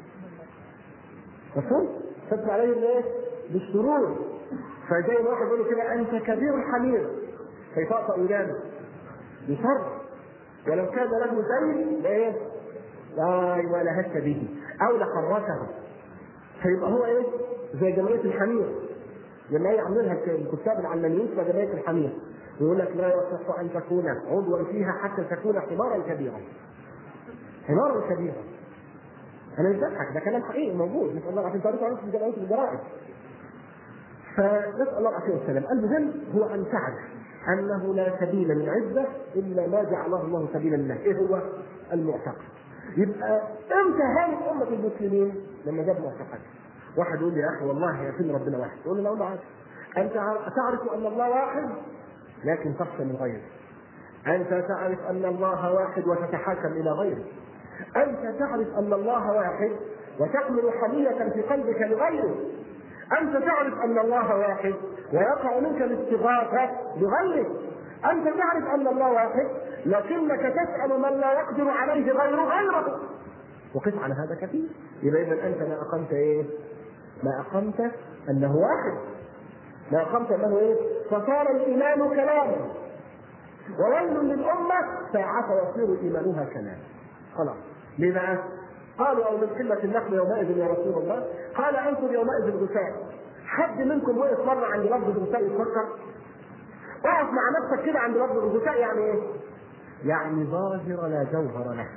مفهوم؟ تدخل عليه بإيه؟ بالسرور فزي ما واحد يقول كده أنت كبير الحمير فيطأطأ ودانه بشر ولو كان له زين لإيه؟ لا ولا هش به او لحركه فيبقى هو ايه زي جمعيه الحمير لما يعملها الكتاب العلمانيين اسمها جمعيه الحمير يقول لك لا يصح ان تكون عضوا فيها حتى تكون حمارا كبيرا حمارا كبيرا انا مش بضحك ده كلام حقيقي موجود نسال الله العافيه تعرفوا عنه في جمعيه الجرائد فنسال الله العافيه والسلام المهم هو ان تعرف انه لا سبيل من عزه الا ما جعله الله سبيلا له ايه هو المعتقد يبقى امتى هانت امه المسلمين لما جاب معتقد واحد يقول لي يا اخي والله يا سيدي ربنا واحد يقول له لا والله عادي انت تعرف ان الله واحد لكن تخشى من غيره انت تعرف ان الله واحد وتتحاكم الى غيره انت تعرف ان الله واحد وتحمل حمية في قلبك لغيره انت تعرف ان الله واحد ويقع منك الاستغاثة لغيره انت تعرف ان الله واحد لكنك تسأل من لا يقدر عليه غيره غيره وقف على هذا كثير يبقى اذا انت ما اقمت ايه؟ ما اقمت انه واحد ما اقمت انه ايه؟ فصار الايمان كلاما وويل للامه ساعة يصير ايمانها كلام خلاص ليه بقى؟ قالوا او من قله النقل يومئذ يا رسول الله قال انتم يومئذ غثاء حد منكم وقف مره عند لفظ الغثاء يفكر اقف مع نفسك كده عند لفظ الغثاء يعني ايه؟ يعني ظاهر لا جوهر له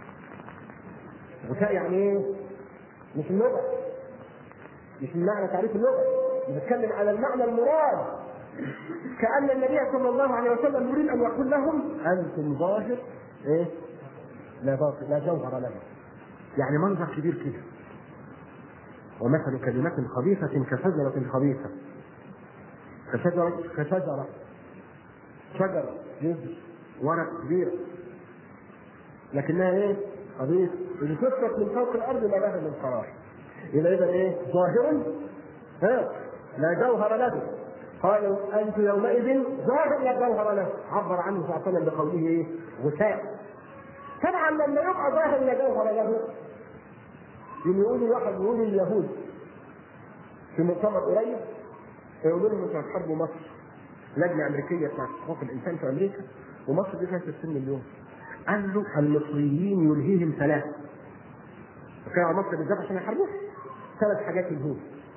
غثاء يعني ايه؟ مش اللغة مش من معنى تعريف اللغة بنتكلم على المعنى المراد كأن النبي صلى الله عليه وسلم يريد أن يقول لهم أنتم ظاهر إيه؟ لا باطل لا جوهر له يعني منظر كبير كده ومثل كلمة خبيثة كشجرة خبيثة كشجرة كشجرة شجرة جذر ورق كبير لكنها ايه؟ خبيث اللي تسقط من فوق الارض ما لها من قرار يبقى اذا ايه؟ ظاهر ها لا جوهر له قالوا انت يومئذ ظاهر لا جوهر له عبر عنه صلى الله عليه وسلم بقوله ايه؟ غثاء طبعا لما يبقى ظاهر لا جوهر له يقولوا واحد يقول اليهود في مؤتمر قريب يقولوا لهم انتوا هتحاربوا مصر لجنه امريكيه بتاعت حقوق الانسان في امريكا ومصر دي فيها 60 مليون قال له المصريين يلهيهم ثلاثه وكانوا على مصر بالذات عشان يحاربوها ثلاث حاجات يلهوهم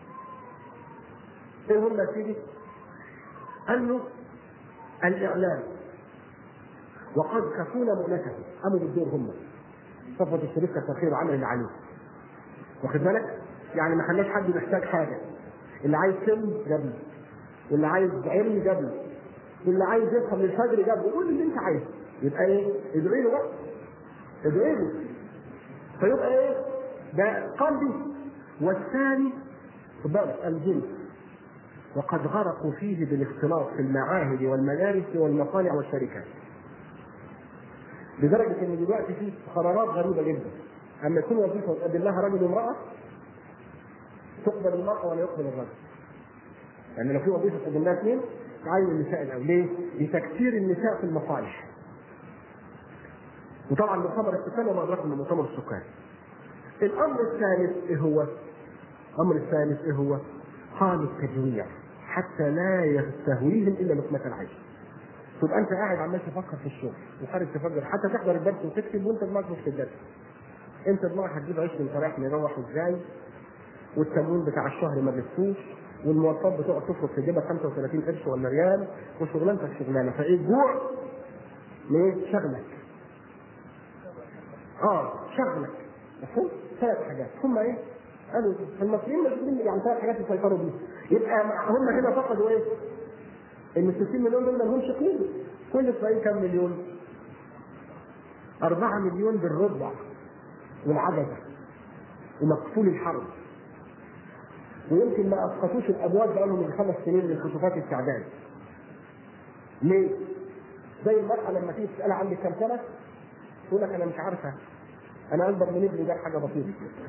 ايه هم يا سيدي؟ قال له الاعلام وقد كفونا مؤنته قاموا بالدور هم صفوة الشريف كتر خير وعمل اللي عليه واخد بالك؟ يعني ما خلاش حد محتاج حاجه اللي عايز سلم جاب له واللي عايز علم جاب له واللي عايز يفهم الفجر جاب له قول اللي انت عايزه يبقى ايه؟ ادعي له بقى ادعي له فيبقى ايه؟ ده قلبي والثاني خد بالك الجنس وقد غرقوا فيه بالاختلاط في المعاهد والمدارس والمصانع والشركات لدرجه ان دلوقتي في قرارات غريبه جدا اما يكون وظيفه يقدم لها رجل وامراه تقبل المراه ولا يقبل الرجل يعني لو في وظيفه تقدم لها اثنين تعين النساء الاول ليه؟ لتكثير النساء في المصالح وطبعا مؤتمر السكان وما ادراك من مؤتمر السكان الامر الثالث ايه هو؟ الامر الثالث ايه هو؟ قال التجويع حتى لا يستهويهم الا لقمه العيش تبقى انت قاعد عمال تفكر في الشغل وخارج تفكر حتى تحضر الدرس وتكتب وانت دماغك مش في الدرس انت دماغك هتجيب عيش من رايح يروح ازاي والتموين بتاع الشهر ما جبتوش والمواصلات بتقعد تفرض في جيبك 35 قرش ولا ريال وشغلانتك شغلانه فايه الجوع ليه؟ شغلك اه شغلك مفهوم؟ ثلاث حاجات هم ايه؟ قالوا المصريين مسؤولين يعني ثلاث حاجات يسيطروا بيها يبقى هم هنا فقدوا ايه؟ ان 60 مليون دول ما لهمش قيمه كل اسرائيل كم مليون؟ 4 مليون بالربع والعجزه ومقفول الحرب ويمكن ما اسقطوش الابواب بقالهم من خمس سنين من كشوفات التعداد. ليه؟ زي المرأة لما تيجي تسألها عندك كم سنة؟ تقول لك أنا مش عارفة. أنا أكبر من ابني ده حاجة بسيطة.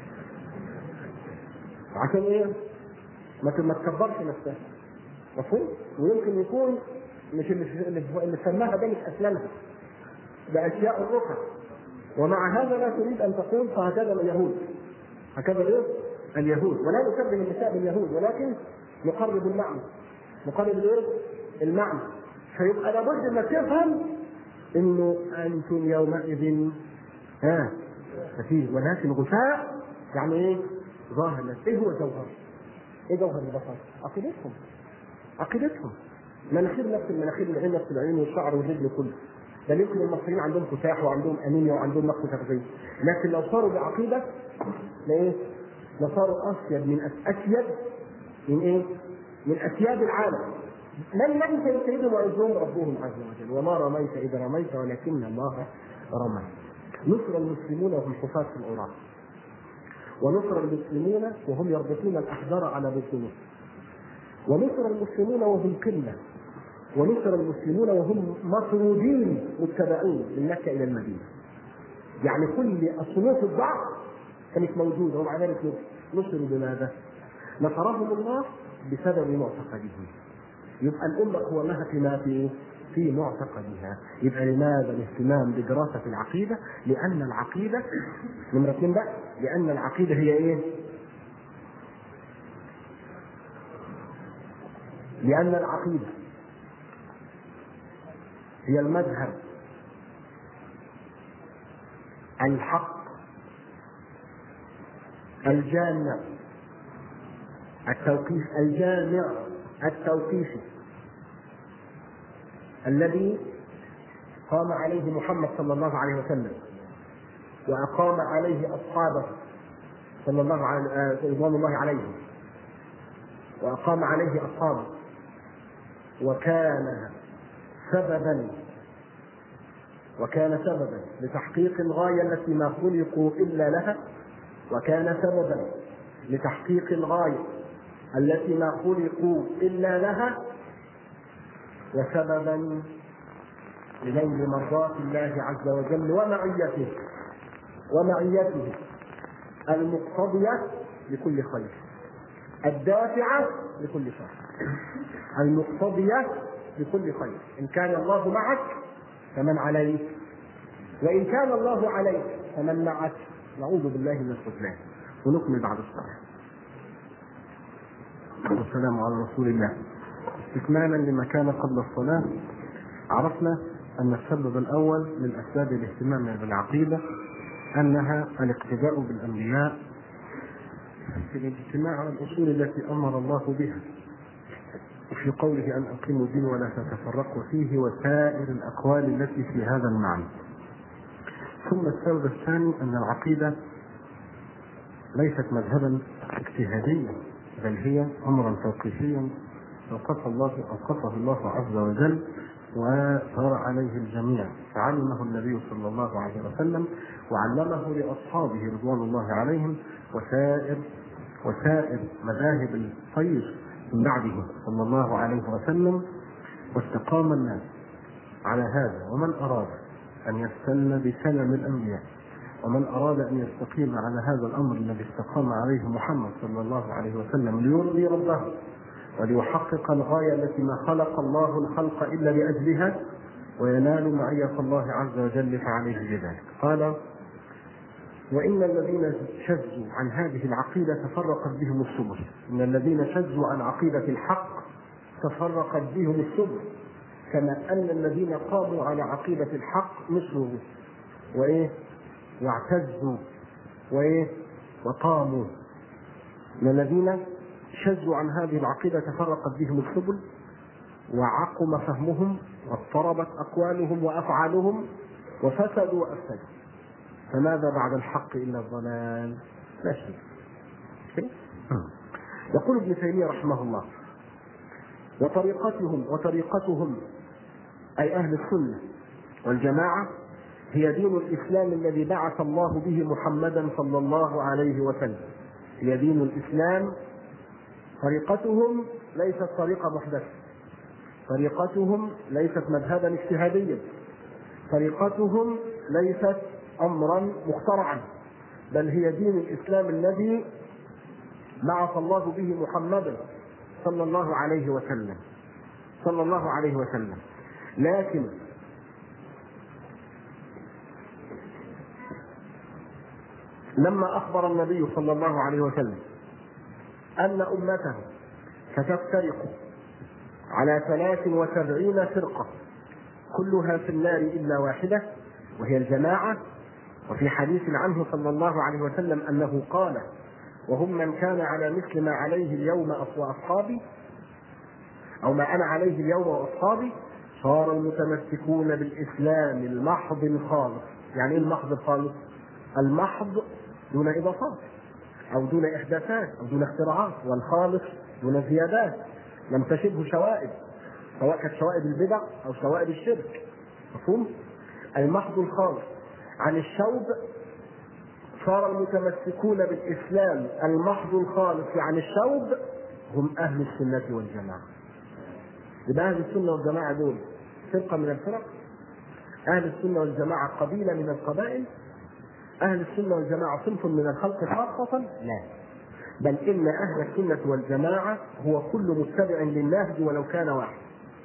عشان إيه؟ ما ما تكبرش نفسها. مفهوم؟ ويمكن يكون مش اللي اللي سماها ده مش أسلامها. ده أشياء أخرى. ومع هذا لا تريد أن تقول فهكذا اليهود. هكذا إيه؟ اليهود ولا نشبه النساء باليهود ولكن نقرب المعنى نقرب الايه؟ المعنى فيبقى لابد انك تفهم انه انتم يومئذ ها ففيه ولكن غثاء يعني ايه؟ ظاهر لك ايه هو الجوهر؟ ايه جوهر البشر؟ عقيدتهم عقيدتهم مناخير نفس المناخير العين نفس العين والشعر والرجل كله بل يمكن المصريين عندهم كفاح وعندهم انيميا وعندهم نقص تغذيه لكن لو صاروا بعقيده لايه؟ لصاروا أسيد من أسيد من إيه؟ من أسياد العالم. من لم سيدهم وعزهم ربهم عز وجل وما رميت إذ رميت ولكن الله رمى. نصر المسلمون وهم حفاة في العراق. ونصر المسلمون وهم يربطون الأحجار على بطونهم. ونصر المسلمون وهم قلة. ونصر المسلمون وهم مطرودين متبعون من مكة إلى المدينة. يعني كل صنوف الضعف كانت موجوده ومع ذلك نصروا بماذا؟ نصرهم الله بسبب معتقدهم. يبقى الامه قوامها فيما في في معتقدها، يبقى لماذا الاهتمام بدراسه العقيده؟ لان العقيده نمره اثنين بقى لان العقيده هي ايه؟ لان العقيده هي المذهب الحق الجامع التوقيف الجامع التوقيفي الذي قام عليه محمد صلى الله عليه وسلم وأقام عليه أصحابه صلى الله عليه رضوان الله عليهم وأقام عليه أصحابه وكان سببا وكان سببا لتحقيق الغاية التي ما خلقوا إلا لها وكان سببا لتحقيق الغاية التي ما خلقوا إلا لها وسببا لنيل مرضاة الله عز وجل ومعيته ومعيته المقتضية لكل خير الدافعة لكل شر المقتضية لكل خير إن كان الله معك فمن عليك وإن كان الله عليك فمن معك نعوذ بالله من الخذلان ونكمل بعد الصلاة والسلام على رسول الله استكمالا لما كان قبل الصلاة عرفنا أن السبب الأول من أسباب الاهتمام بالعقيدة أنها الاقتداء بالأنبياء في الاجتماع على الأصول التي أمر الله بها وفي قوله أن أقيموا الدين ولا تتفرقوا فيه وسائر الأقوال التي في هذا المعنى ثم السبب الثاني أن العقيدة ليست مذهبا اجتهاديا بل هي أمرا توقيفيا أوقف الله أوقفه الله عز وجل وصار عليه الجميع فعلمه النبي صلى الله عليه وسلم وعلمه لأصحابه رضوان الله عليهم وسائر وسائر مذاهب الخير من بعده صلى الله عليه وسلم واستقام الناس على هذا ومن أراد أن يستن بسلم الأنبياء ومن أراد أن يستقيم على هذا الأمر الذي استقام عليه محمد صلى الله عليه وسلم ليرضي ربه وليحقق الغاية التي ما خلق الله الخلق إلا لأجلها وينال معية الله عز وجل فعليه بذلك قال وإن الذين شذوا عن هذه العقيدة تفرقت بهم السبل إن الذين شذوا عن عقيدة الحق تفرقت بهم السبل كما أن الذين قاموا على عقيدة الحق مثله وإيه واعتزوا وإيه وقاموا من الذين شذوا عن هذه العقيدة تفرقت بهم السبل وعقم فهمهم واضطربت أقوالهم وأفعالهم وفسدوا وأفسدوا فماذا بعد الحق إلا الضلال لا شيء يقول ابن تيمية رحمه الله وطريقتهم وطريقتهم أي أهل السنة والجماعة هي دين الإسلام الذي بعث الله به محمدا صلى الله عليه وسلم هي دين الإسلام طريقتهم ليست طريقة محدثة طريقتهم ليست مذهبا اجتهاديا طريقتهم ليست امرا مخترعا بل هي دين الاسلام الذي بعث الله به محمدا صلى الله عليه وسلم صلى الله عليه وسلم لكن لما اخبر النبي صلى الله عليه وسلم ان امته ستفترق على ثلاث وسبعين فرقه كلها في النار الا واحده وهي الجماعه وفي حديث عنه صلى الله عليه وسلم انه قال وهم من كان على مثل ما عليه اليوم واصحابي او ما انا عليه اليوم واصحابي صار المتمسكون بالاسلام المحض الخالص يعني ايه المحض الخالص المحض دون اضافات او دون احداثات او دون اختراعات والخالص دون زيادات لم تشبه شوائب سواء كانت شوائب البدع او شوائب الشرك مفهوم المحض الخالص عن الشوب صار المتمسكون بالاسلام المحض الخالص عن الشوب هم اهل السنه والجماعه يبقى اهل السنه والجماعه دول فرقه من الفرق اهل السنه والجماعه قبيله من القبائل اهل السنه والجماعه صنف من الخلق خاصه لا بل ان اهل السنه والجماعه هو كل متبع للنهج ولو كان واحد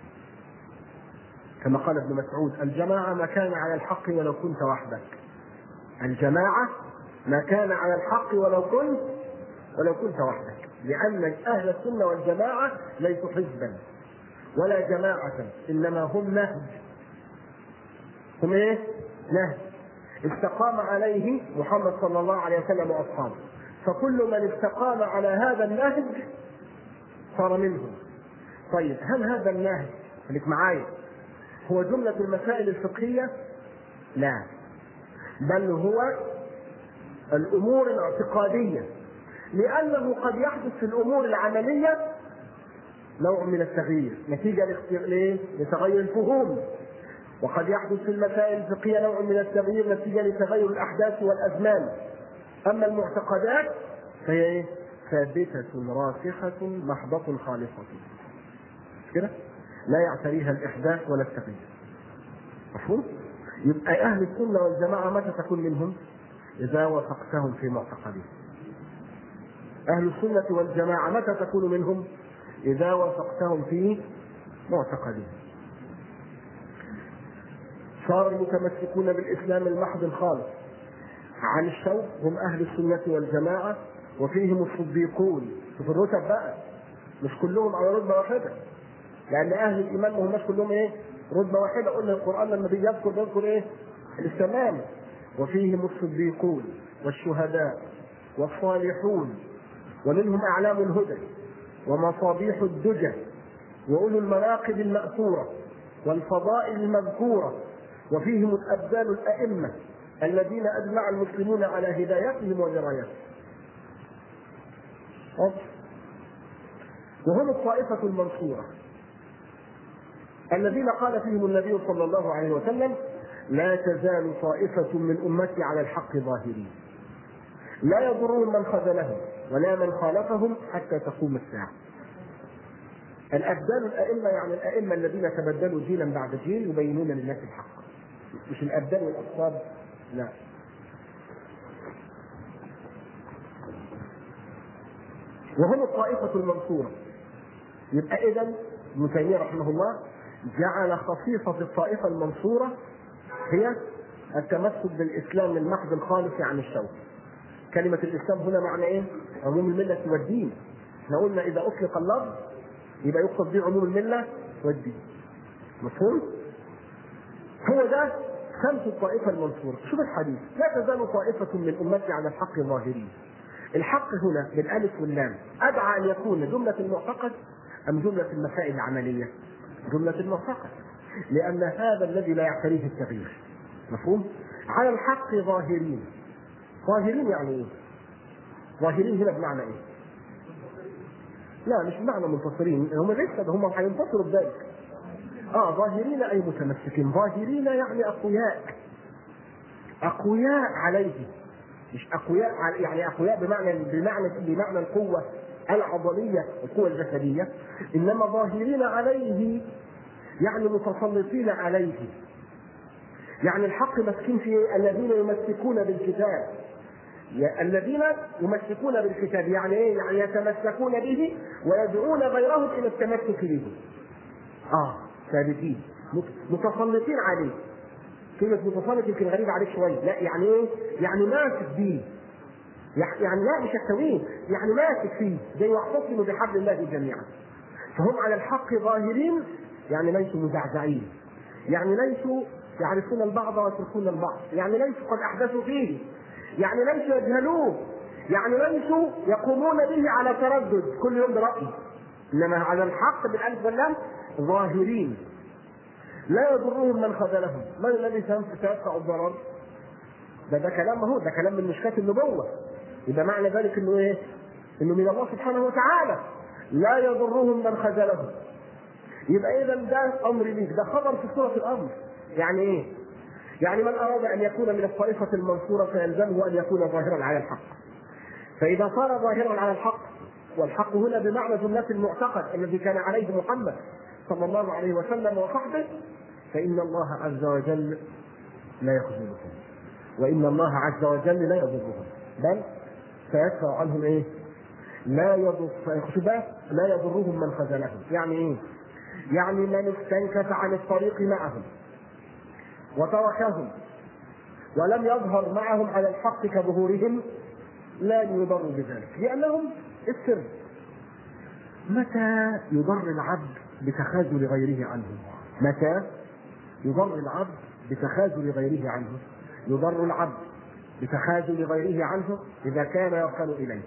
كما قال ابن مسعود الجماعة ما كان على الحق ولو كنت وحدك الجماعة ما كان على الحق ولو كنت ولو كنت وحدك لأن أهل السنة والجماعة ليسوا حزبا ولا جماعة إنما هم نهج هم إيه؟ نهج استقام عليه محمد صلى الله عليه وسلم وأصحابه فكل من استقام على هذا النهج صار منهم طيب هل هذا النهج خليك معايا هو جملة المسائل الفقهية؟ لا بل هو الأمور الاعتقادية لأنه قد يحدث في الأمور العملية نوع من التغيير نتيجة لتغير الفهوم وقد يحدث في المسائل الفقهية نوع من التغيير نتيجة لتغير الأحداث والأزمان أما المعتقدات فهي إيه؟ ثابتة راسخة محضة خالصة كده؟ لا يعتريها الإحداث ولا التغيير مفهوم؟ يبقى أهل السنة والجماعة متى تكون منهم؟ إذا وافقتهم في معتقدهم أهل السنة والجماعة متى تكون منهم؟ إذا وافقتهم في معتقدهم صار المتمسكون بالإسلام المحض الخالص عن الشوق هم أهل السنة والجماعة وفيهم الصديقون شوف الرتب بقى مش كلهم على رتبة واحدة لأن أهل الإيمان ما هماش كلهم إيه؟ رتبة واحدة قلنا القرآن لما بيجي يذكر بيذكر إيه؟ التمام وفيهم الصديقون والشهداء والصالحون ومنهم أعلام الهدى ومصابيح الدجى وأولو المناقب المأثورة والفضائل المذكورة وفيهم الأبدال الأئمة الذين أجمع المسلمون على هدايتهم ودرايتهم وهم الطائفة المنصورة الذين قال فيهم النبي صلى الله عليه وسلم لا تزال طائفة من أمتي على الحق ظاهرين لا يضرهم من خذلهم ولا من خالفهم حتى تقوم الساعة الأبدال الأئمة يعني الأئمة الذين تبدلوا جيلا بعد جيل يبينون للناس الحق مش الأبدال والأصحاب لا وهم الطائفة المنصورة يبقى إذا ابن تيمية رحمه الله جعل خصيصة الطائفة المنصورة هي التمسك بالإسلام المحض الخالص عن الشوك كلمة الإسلام هنا معنى إيه؟ عموم الملة والدين احنا قلنا إذا أطلق اللفظ يبقى يقصد به عموم الملة والدين مفهوم؟ هو ده شمس الطائفة المنصورة شوف الحديث لا تزال طائفة من أمتي على الحق ظاهرين الحق هنا بالألف واللام أدعى أن يكون جملة المعتقد أم جملة المسائل العملية جملة المعتقد لأن هذا الذي لا يعتريه التغيير مفهوم؟ على الحق ظاهرين ظاهرين يعني ايه؟ ظاهرين هنا بمعنى ايه؟ لا مش بمعنى منتصرين هم لسه هم هينتصروا بذلك اه ظاهرين اي متمسكين ظاهرين يعني اقوياء اقوياء عليه مش اقوياء يعني اقوياء بمعنى بمعنى بمعنى القوه العضليه القوه الجسديه انما ظاهرين عليه يعني متسلطين عليه يعني الحق مسكين في الذين يمسكون بالكتاب الذين يمسكون بالكتاب يعني ايه؟ يعني يتمسكون به ويدعون غيرهم الى التمسك به. اه ثابتين متسلطين عليه. كلمة متسلط يمكن غريبة عليك شوية، لا يعني ايه؟ يعني ماسك بيه. يعني لا مش يحتويه، يعني ماسك فيه، زي واعتصموا بحبل الله جميعا. فهم على الحق ظاهرين يعني ليسوا مزعزعين. يعني ليسوا يعرفون البعض ويتركون البعض، يعني ليسوا قد احدثوا فيه، يعني ليسوا يجهلوه يعني ليسوا يقومون به على تردد كل يوم برأي انما على الحق بالالف واللام ظاهرين لا يضرهم من خذلهم من الذي سيدفع الضرر ده ده كلام هو ده كلام من مشكاة النبوة يبقى معنى ذلك انه ايه؟ انه من الله سبحانه وتعالى لا يضرهم من خذلهم يبقى اذا ده امر ليك ده خبر في سوره الامر يعني ايه؟ يعني من أراد أن يكون من الطائفة المنصورة فيلزمه أن يكون ظاهرا على الحق. فإذا صار ظاهرا على الحق والحق هنا بمعنى جملة المعتقد الذي كان عليه محمد صلى الله عليه وسلم وصحبه فإن الله عز وجل لا يخذلهم وإن الله عز وجل لا يضرهم بل سيدفع عنهم إيه؟ لا يضر لا يضرهم من خذلهم يعني إيه؟ يعني من استنكف عن الطريق معهم وتركهم ولم يظهر معهم على الحق كظهورهم لا يضر بذلك لأنهم السر متى يضر العبد بتخاذل غيره عنه متى يضر العبد بتخاذل غيره عنه يضر العبد بتخاذل غيره عنه إذا كان يركن إليه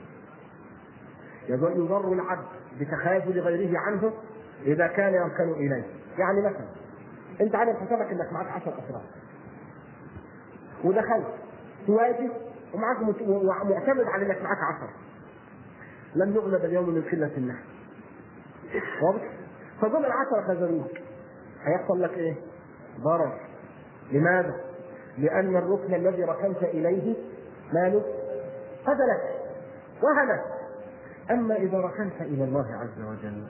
يضر العبد بتخاذل غيره عنه إذا كان يركن إليه يعني مثلا انت عامل حسابك انك معاك 10 افراد ودخلت تواجه ومعاك معتمد على انك معاك 10 لم يغلب اليوم من قله النحل واضح؟ فدول العشرة خذلوك هيحصل لك ايه؟ ضرر لماذا؟ لأن الركن الذي ركنت إليه ماله؟ خذلك وهلك أما إذا ركنت إلى الله عز وجل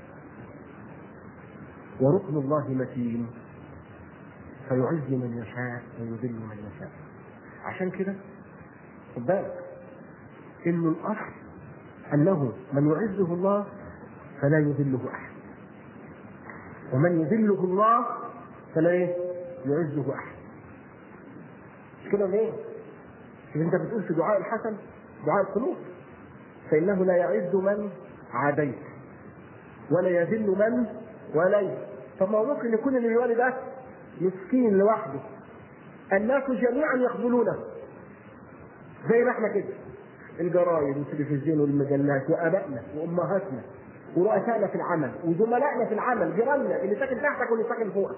وركن الله متين فيعز من يشاء ويذل من يشاء عشان كده خد بالك انه الاصل انه من يعزه الله فلا يذله احد ومن يذله الله فلا ايه يعزه احد مش كده ليه إذا أنت بتقول في دعاء الحسن دعاء القنوط فإنه لا يعز من عاديت ولا يذل من وليت طب ما هو ممكن يكون اللي بيولي ده مسكين لوحده الناس جميعا يخذلونه زي ما احنا كده الجرايد والتلفزيون والمجلات وابائنا وامهاتنا ورؤسائنا في العمل وزملائنا في العمل جيراننا اللي ساكن تحتك واللي ساكن فوقك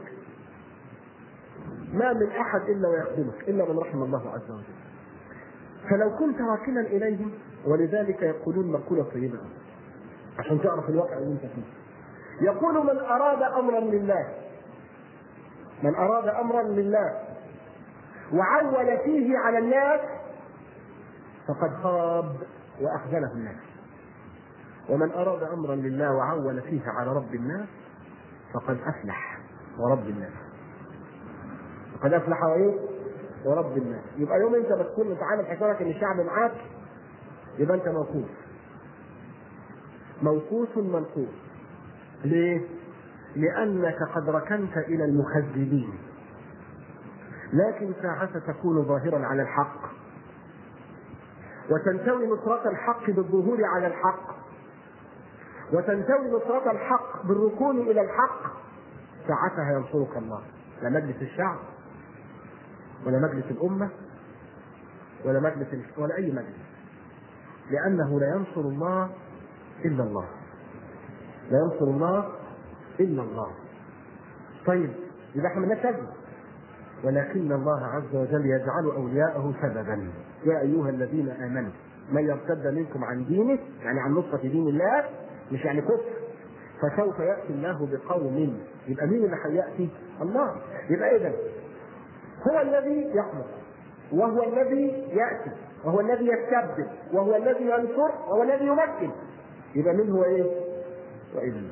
ما من احد الا ويخدمك الا من رحم الله عز وجل فلو كنت راكنا اليهم ولذلك يقولون مقوله طيبه عشان تعرف الواقع اللي انت فيه يقول من اراد امرا لله من اراد امرا لله وعول فيه على الناس فقد خاب واخذله الناس ومن اراد امرا لله وعول فيه على رب الناس فقد افلح ورب الناس فقد افلح وايه ورب الناس يبقى يوم انت بتكون انت عامل حسابك ان الشعب معاك يبقى انت موقوف موقوف منقوص ليه؟ لأنك قد ركنت إلى المخذلين لكن ساعة تكون ظاهرا على الحق وتنتوي نصرة الحق بالظهور على الحق وتنتوي نصرة الحق بالركون إلى الحق ساعتها ينصرك الله لا مجلس الشعب ولا مجلس الأمة ولا مجلس ولا أي مجلس لأنه لا ينصر الله إلا الله لا ينصر الله إلا الله طيب يبقى احنا مالناش لازمة ولكن الله عز وجل يجعل أولياءه سببا يا أيها الذين آمنوا من يرتد منكم عن دينه يعني عن نصرة دين الله مش يعني كفر فسوف يأتي الله بقوم يبقى مين اللي هيأتي؟ الله يبقى إذا هو الذي يأمر وهو الذي يأتي وهو الذي يستبدل وهو الذي ينصر وهو الذي يمكن يبقى مين هو ايه؟ وإذن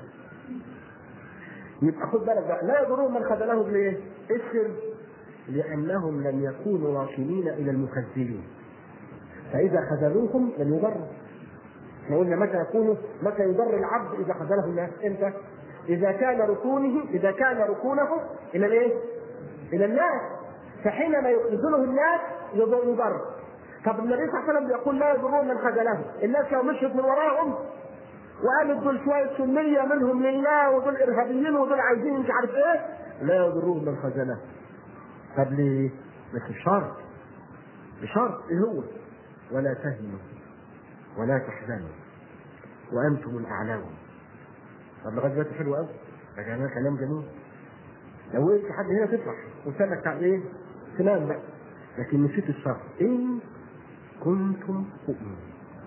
يبقى خد بالك بقى لا يضرهم من خذلهم ليه؟ السر لأنهم لم يكونوا راكنين إلى المخذلين فإذا خذلوهم لم يضروا احنا قلنا متى يكون متى يضر العبد إذا خذله الناس إمتى؟ إذا كان ركونه إذا كان ركونه إلى الإيه؟ إلى الناس فحينما يخذله الناس يضر يضر طب النبي صلى الله عليه وسلم بيقول لا يضرون من خذلهم الناس لو مشيت من وراهم وقالت دول شويه سنيه منهم لله ودول ارهابيين ودول عايزين مش عارف ايه لا يضرهم من خذلهم طب ليه؟ بس بشرط بشرط ايه هو؟ ولا تهنوا ولا تحزنوا وانتم الاعلون طب لغايه دلوقتي حلو قوي ده كلام كلام جميل لو وقفت حد هنا تفرح وسابك بتاع ايه؟ تنام بقى لكن نسيت الشرط ان كنتم مؤمنين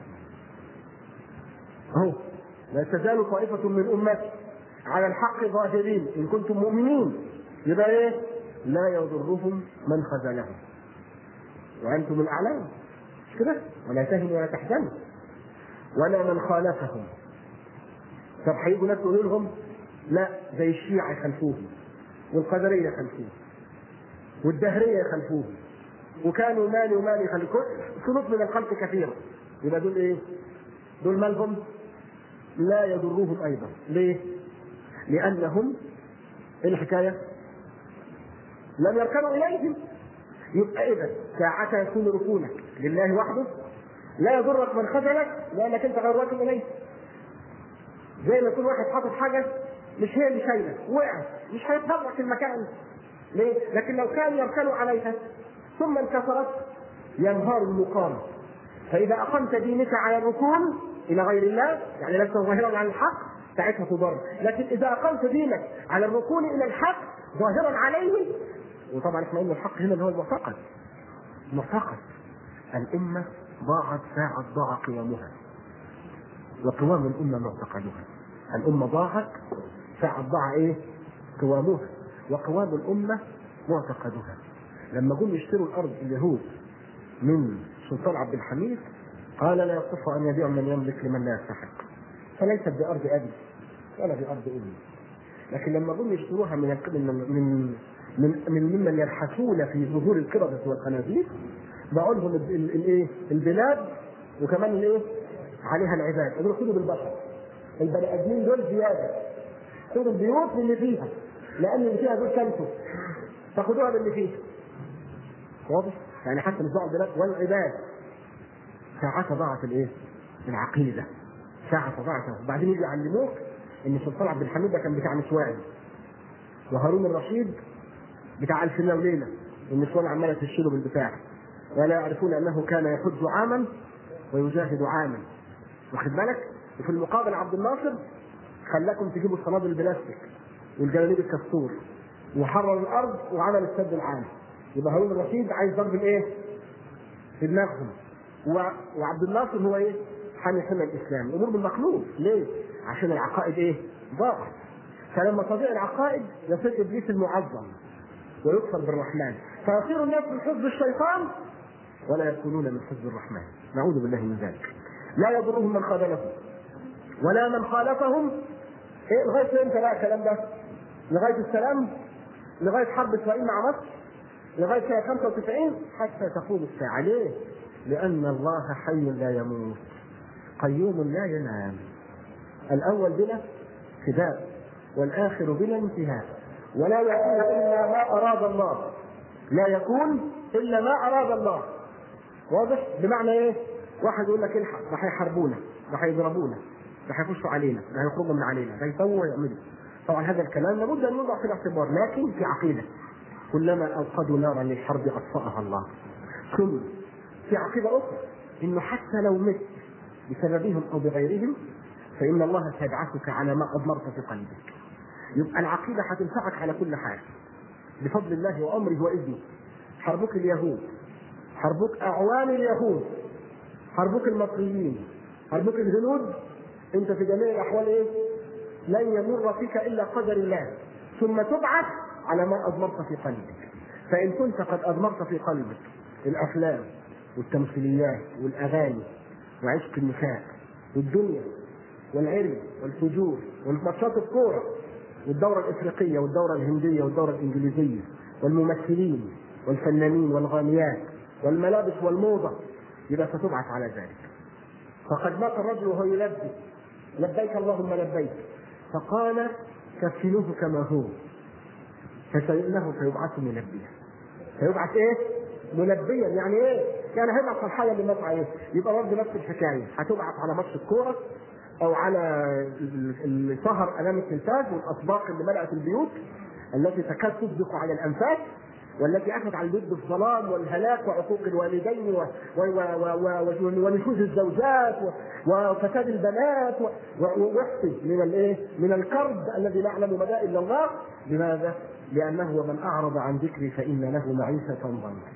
اهو لا تزال طائفة من أمتي على الحق ظاهرين إن كنتم مؤمنين يبقى إيه؟ لا يضرهم من خذلهم وأنتم الأعلام مش كده؟ ولا تهنوا ولا تحزنوا ولا من خالفهم طب هيجوا ناس يقولوا لهم لا زي الشيعة يخلفوهم والقدرية يخلفوهم والدهرية يخلفوهم وكانوا مالي ومالي يخلفوهم سلوك من الخلق كثيرة يبقى دول ايه؟ دول مالهم لا يضرهم ايضا ليه؟ لانهم ايه الحكايه؟ لم يركنوا اليهم يبقى اذا ساعتها يكون ركونك لله وحده لا يضرك من خذلك لانك انت غير راكن اليه زي ما يكون واحد حاطط حاجه مش هي اللي شايله وقعت مش هيتحرك المكان ليه؟ لكن لو كان يركن عليها ثم انكسرت ينهار المقام فاذا اقمت دينك على الركون الى غير الله يعني لست ظاهرا على الحق ساعتها تضر لكن اذا اقمت دينك على الركون الى الحق ظاهرا عليه وطبعا احنا قلنا الحق هنا اللي هو المعتقد معتقد الامه ضاعت ساعه ضاع قوامها وقوام الامه معتقدها الامه ضاعت ساعه ضاع ايه قوامها وقوام الامه معتقدها لما جم يشتروا الارض اليهود من سلطان عبد الحميد قال لا يصح ان يبيع من يملك لمن لا يستحق فليست بارض ابي ولا بارض امي لكن لما جم يشتروها من من من من, من ممن يبحثون في ظهور القردة والخنازير باعوا لهم الايه البلاد وكمان الايه عليها العباد قالوا خذوا بالبشر البني ادمين دول زياده خذوا البيوت باللي فيها لان اللي فيها دول كنتوا فخذوها باللي فيها واضح يعني حتى مش ضاع البلاد والعباد ساعات ضاعت الايه؟ العقيده ساعة ضاعت وبعدين يجي يعلموك ان سلطان عبد الحميد ده كان بتاع نسوان وهارون الرشيد بتاع الف ليله وليله النسوان عماله تشيله بالبتاع ولا يعرفون انه كان يحج عاما ويجاهد عاما واخد بالك وفي المقابل عبد الناصر خلاكم تجيبوا الصنادل البلاستيك والجلاليب الكستور وحرر الارض وعمل السد العالي يبقى هارون الرشيد عايز ضرب الايه؟ في دماغهم و- وعبد الناصر هو ايه؟ حامي حمى الاسلام الامور بالمخلوق ليه؟ عشان العقائد ايه؟ ضاعت فلما تضيع العقائد يصير ابليس المعظم ويكفر بالرحمن فيصير الناس من حزب الشيطان ولا يكونون من حزب الرحمن نعوذ بالله من ذلك لا يضرهم من خذلهم ولا من خالفهم إيه لغايه امتى بقى الكلام ده؟ لغايه السلام لغايه حرب اسرائيل مع مصر لغايه سنه 95 حتى تقوم الساعه ليه؟ لان الله حي لا يموت قيوم لا ينام الاول بلا فداء والاخر بلا انتهاء ولا يكون الا ما اراد الله لا يكون الا ما اراد الله واضح بمعنى ايه واحد يقول لك الحق ده هيحاربونا ده هيضربونا ده هيخشوا علينا ده هيخرجوا من علينا ده يسووا ويعملوا طبعا هذا الكلام لابد ان يوضع في الاعتبار لكن في عقيده كلما اوقدوا نارا للحرب اطفاها الله ثم في عقيده اخرى انه حتى لو مت بسببهم او بغيرهم فان الله سيبعثك على ما اضمرت في قلبك يبقى العقيده هتنفعك على كل حال بفضل الله وامره واذنه حربك اليهود حربك اعوان اليهود حربك المصريين حربك الهنود انت في جميع الاحوال ايه؟ لن يمر فيك الا قدر الله ثم تبعث على ما اضمرت في قلبك فان كنت قد اضمرت في قلبك الافلام والتمثيليات والاغاني وعشق النساء والدنيا والعري والفجور والماتشات الكوره والدورة الإفريقية والدورة الهندية والدورة الإنجليزية والممثلين والفنانين والغانيات والملابس والموضة يبقى ستبعث على ذلك فقد مات الرجل وهو يلبي لبيك اللهم لبيك فقال كفنوه كما هو فسئله فيبعث ملبيا فيبعث ايه؟ ملبيا يعني ايه؟ يعني هيبعث فرحان اللي مات عليه يبقى برضه نفس الحكايه هتبعث على ماتش الكوره او على السهر امام التلفاز والاطباق اللي ملأت البيوت التي تكاد تصدق على الانفاس والتي اتت على البيت بالظلام والهلاك وعقوق الوالدين و- و- و- و- و- ونشوز الزوجات و- وفساد البنات و- و- واحصي من الايه؟ من الكرب الذي لا يعلم مدى الا الله لماذا؟ لانه ومن اعرض عن ذكري فان له معيشه ضنكا.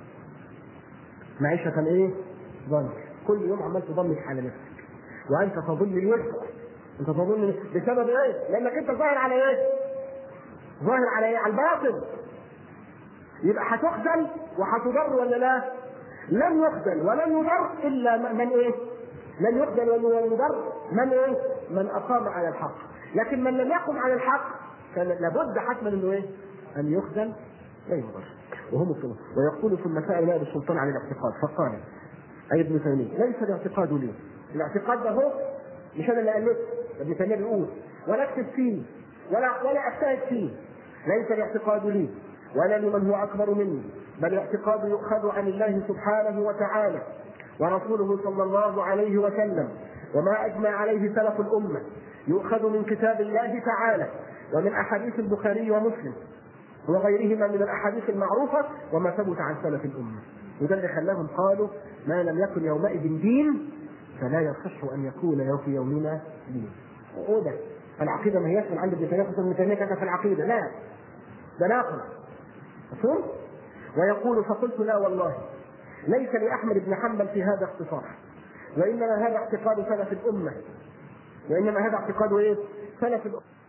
معيشه ايه؟ ضنك كل يوم عمال تضنك على نفسك وانت تظن الوسع انت تظن بسبب ايه؟ لانك انت ظاهر على ايه؟ ظاهر على ايه؟ على الباطل يبقى هتخذل وهتضر ولا لا؟ لن يخذل ولن يضر الا من من ايه؟ لن يخذل ولن يضر من ايه؟ من اقام على الحق، لكن من لم يقم على الحق كان لابد حتما انه ايه؟ ان يخذل لا يضر وهم السلطان ويقول ثم سال نائب السلطان عن الاعتقاد فقال اي ابن تيميه ليس الاعتقاد لي الاعتقاد ده هو مش انا اللي الفته ابن تيميه بيقول ولا اكتب فيه ولا ولا اجتهد فيه ليس الاعتقاد لي ولا لمن هو اكبر مني بل الاعتقاد يؤخذ عن الله سبحانه وتعالى ورسوله صلى الله عليه وسلم وما اجمع عليه سلف الامه يؤخذ من كتاب الله تعالى ومن احاديث البخاري ومسلم وغيرهما من الاحاديث المعروفه وما ثبت عن سلف الامه وده اللي خلاهم قالوا ما لم يكن يومئذ دين فلا يصح ان يكون في يومنا دين وده العقيده ما هياش من عند ابن تيميه ابن تيميه كتب في العقيده لا ده ناقل مفهوم؟ ويقول فقلت لا والله ليس لاحمد بن حنبل في هذا اختصاص وانما هذا اعتقاد سلف الامه وانما هذا اعتقاد ايه؟ سلف الامه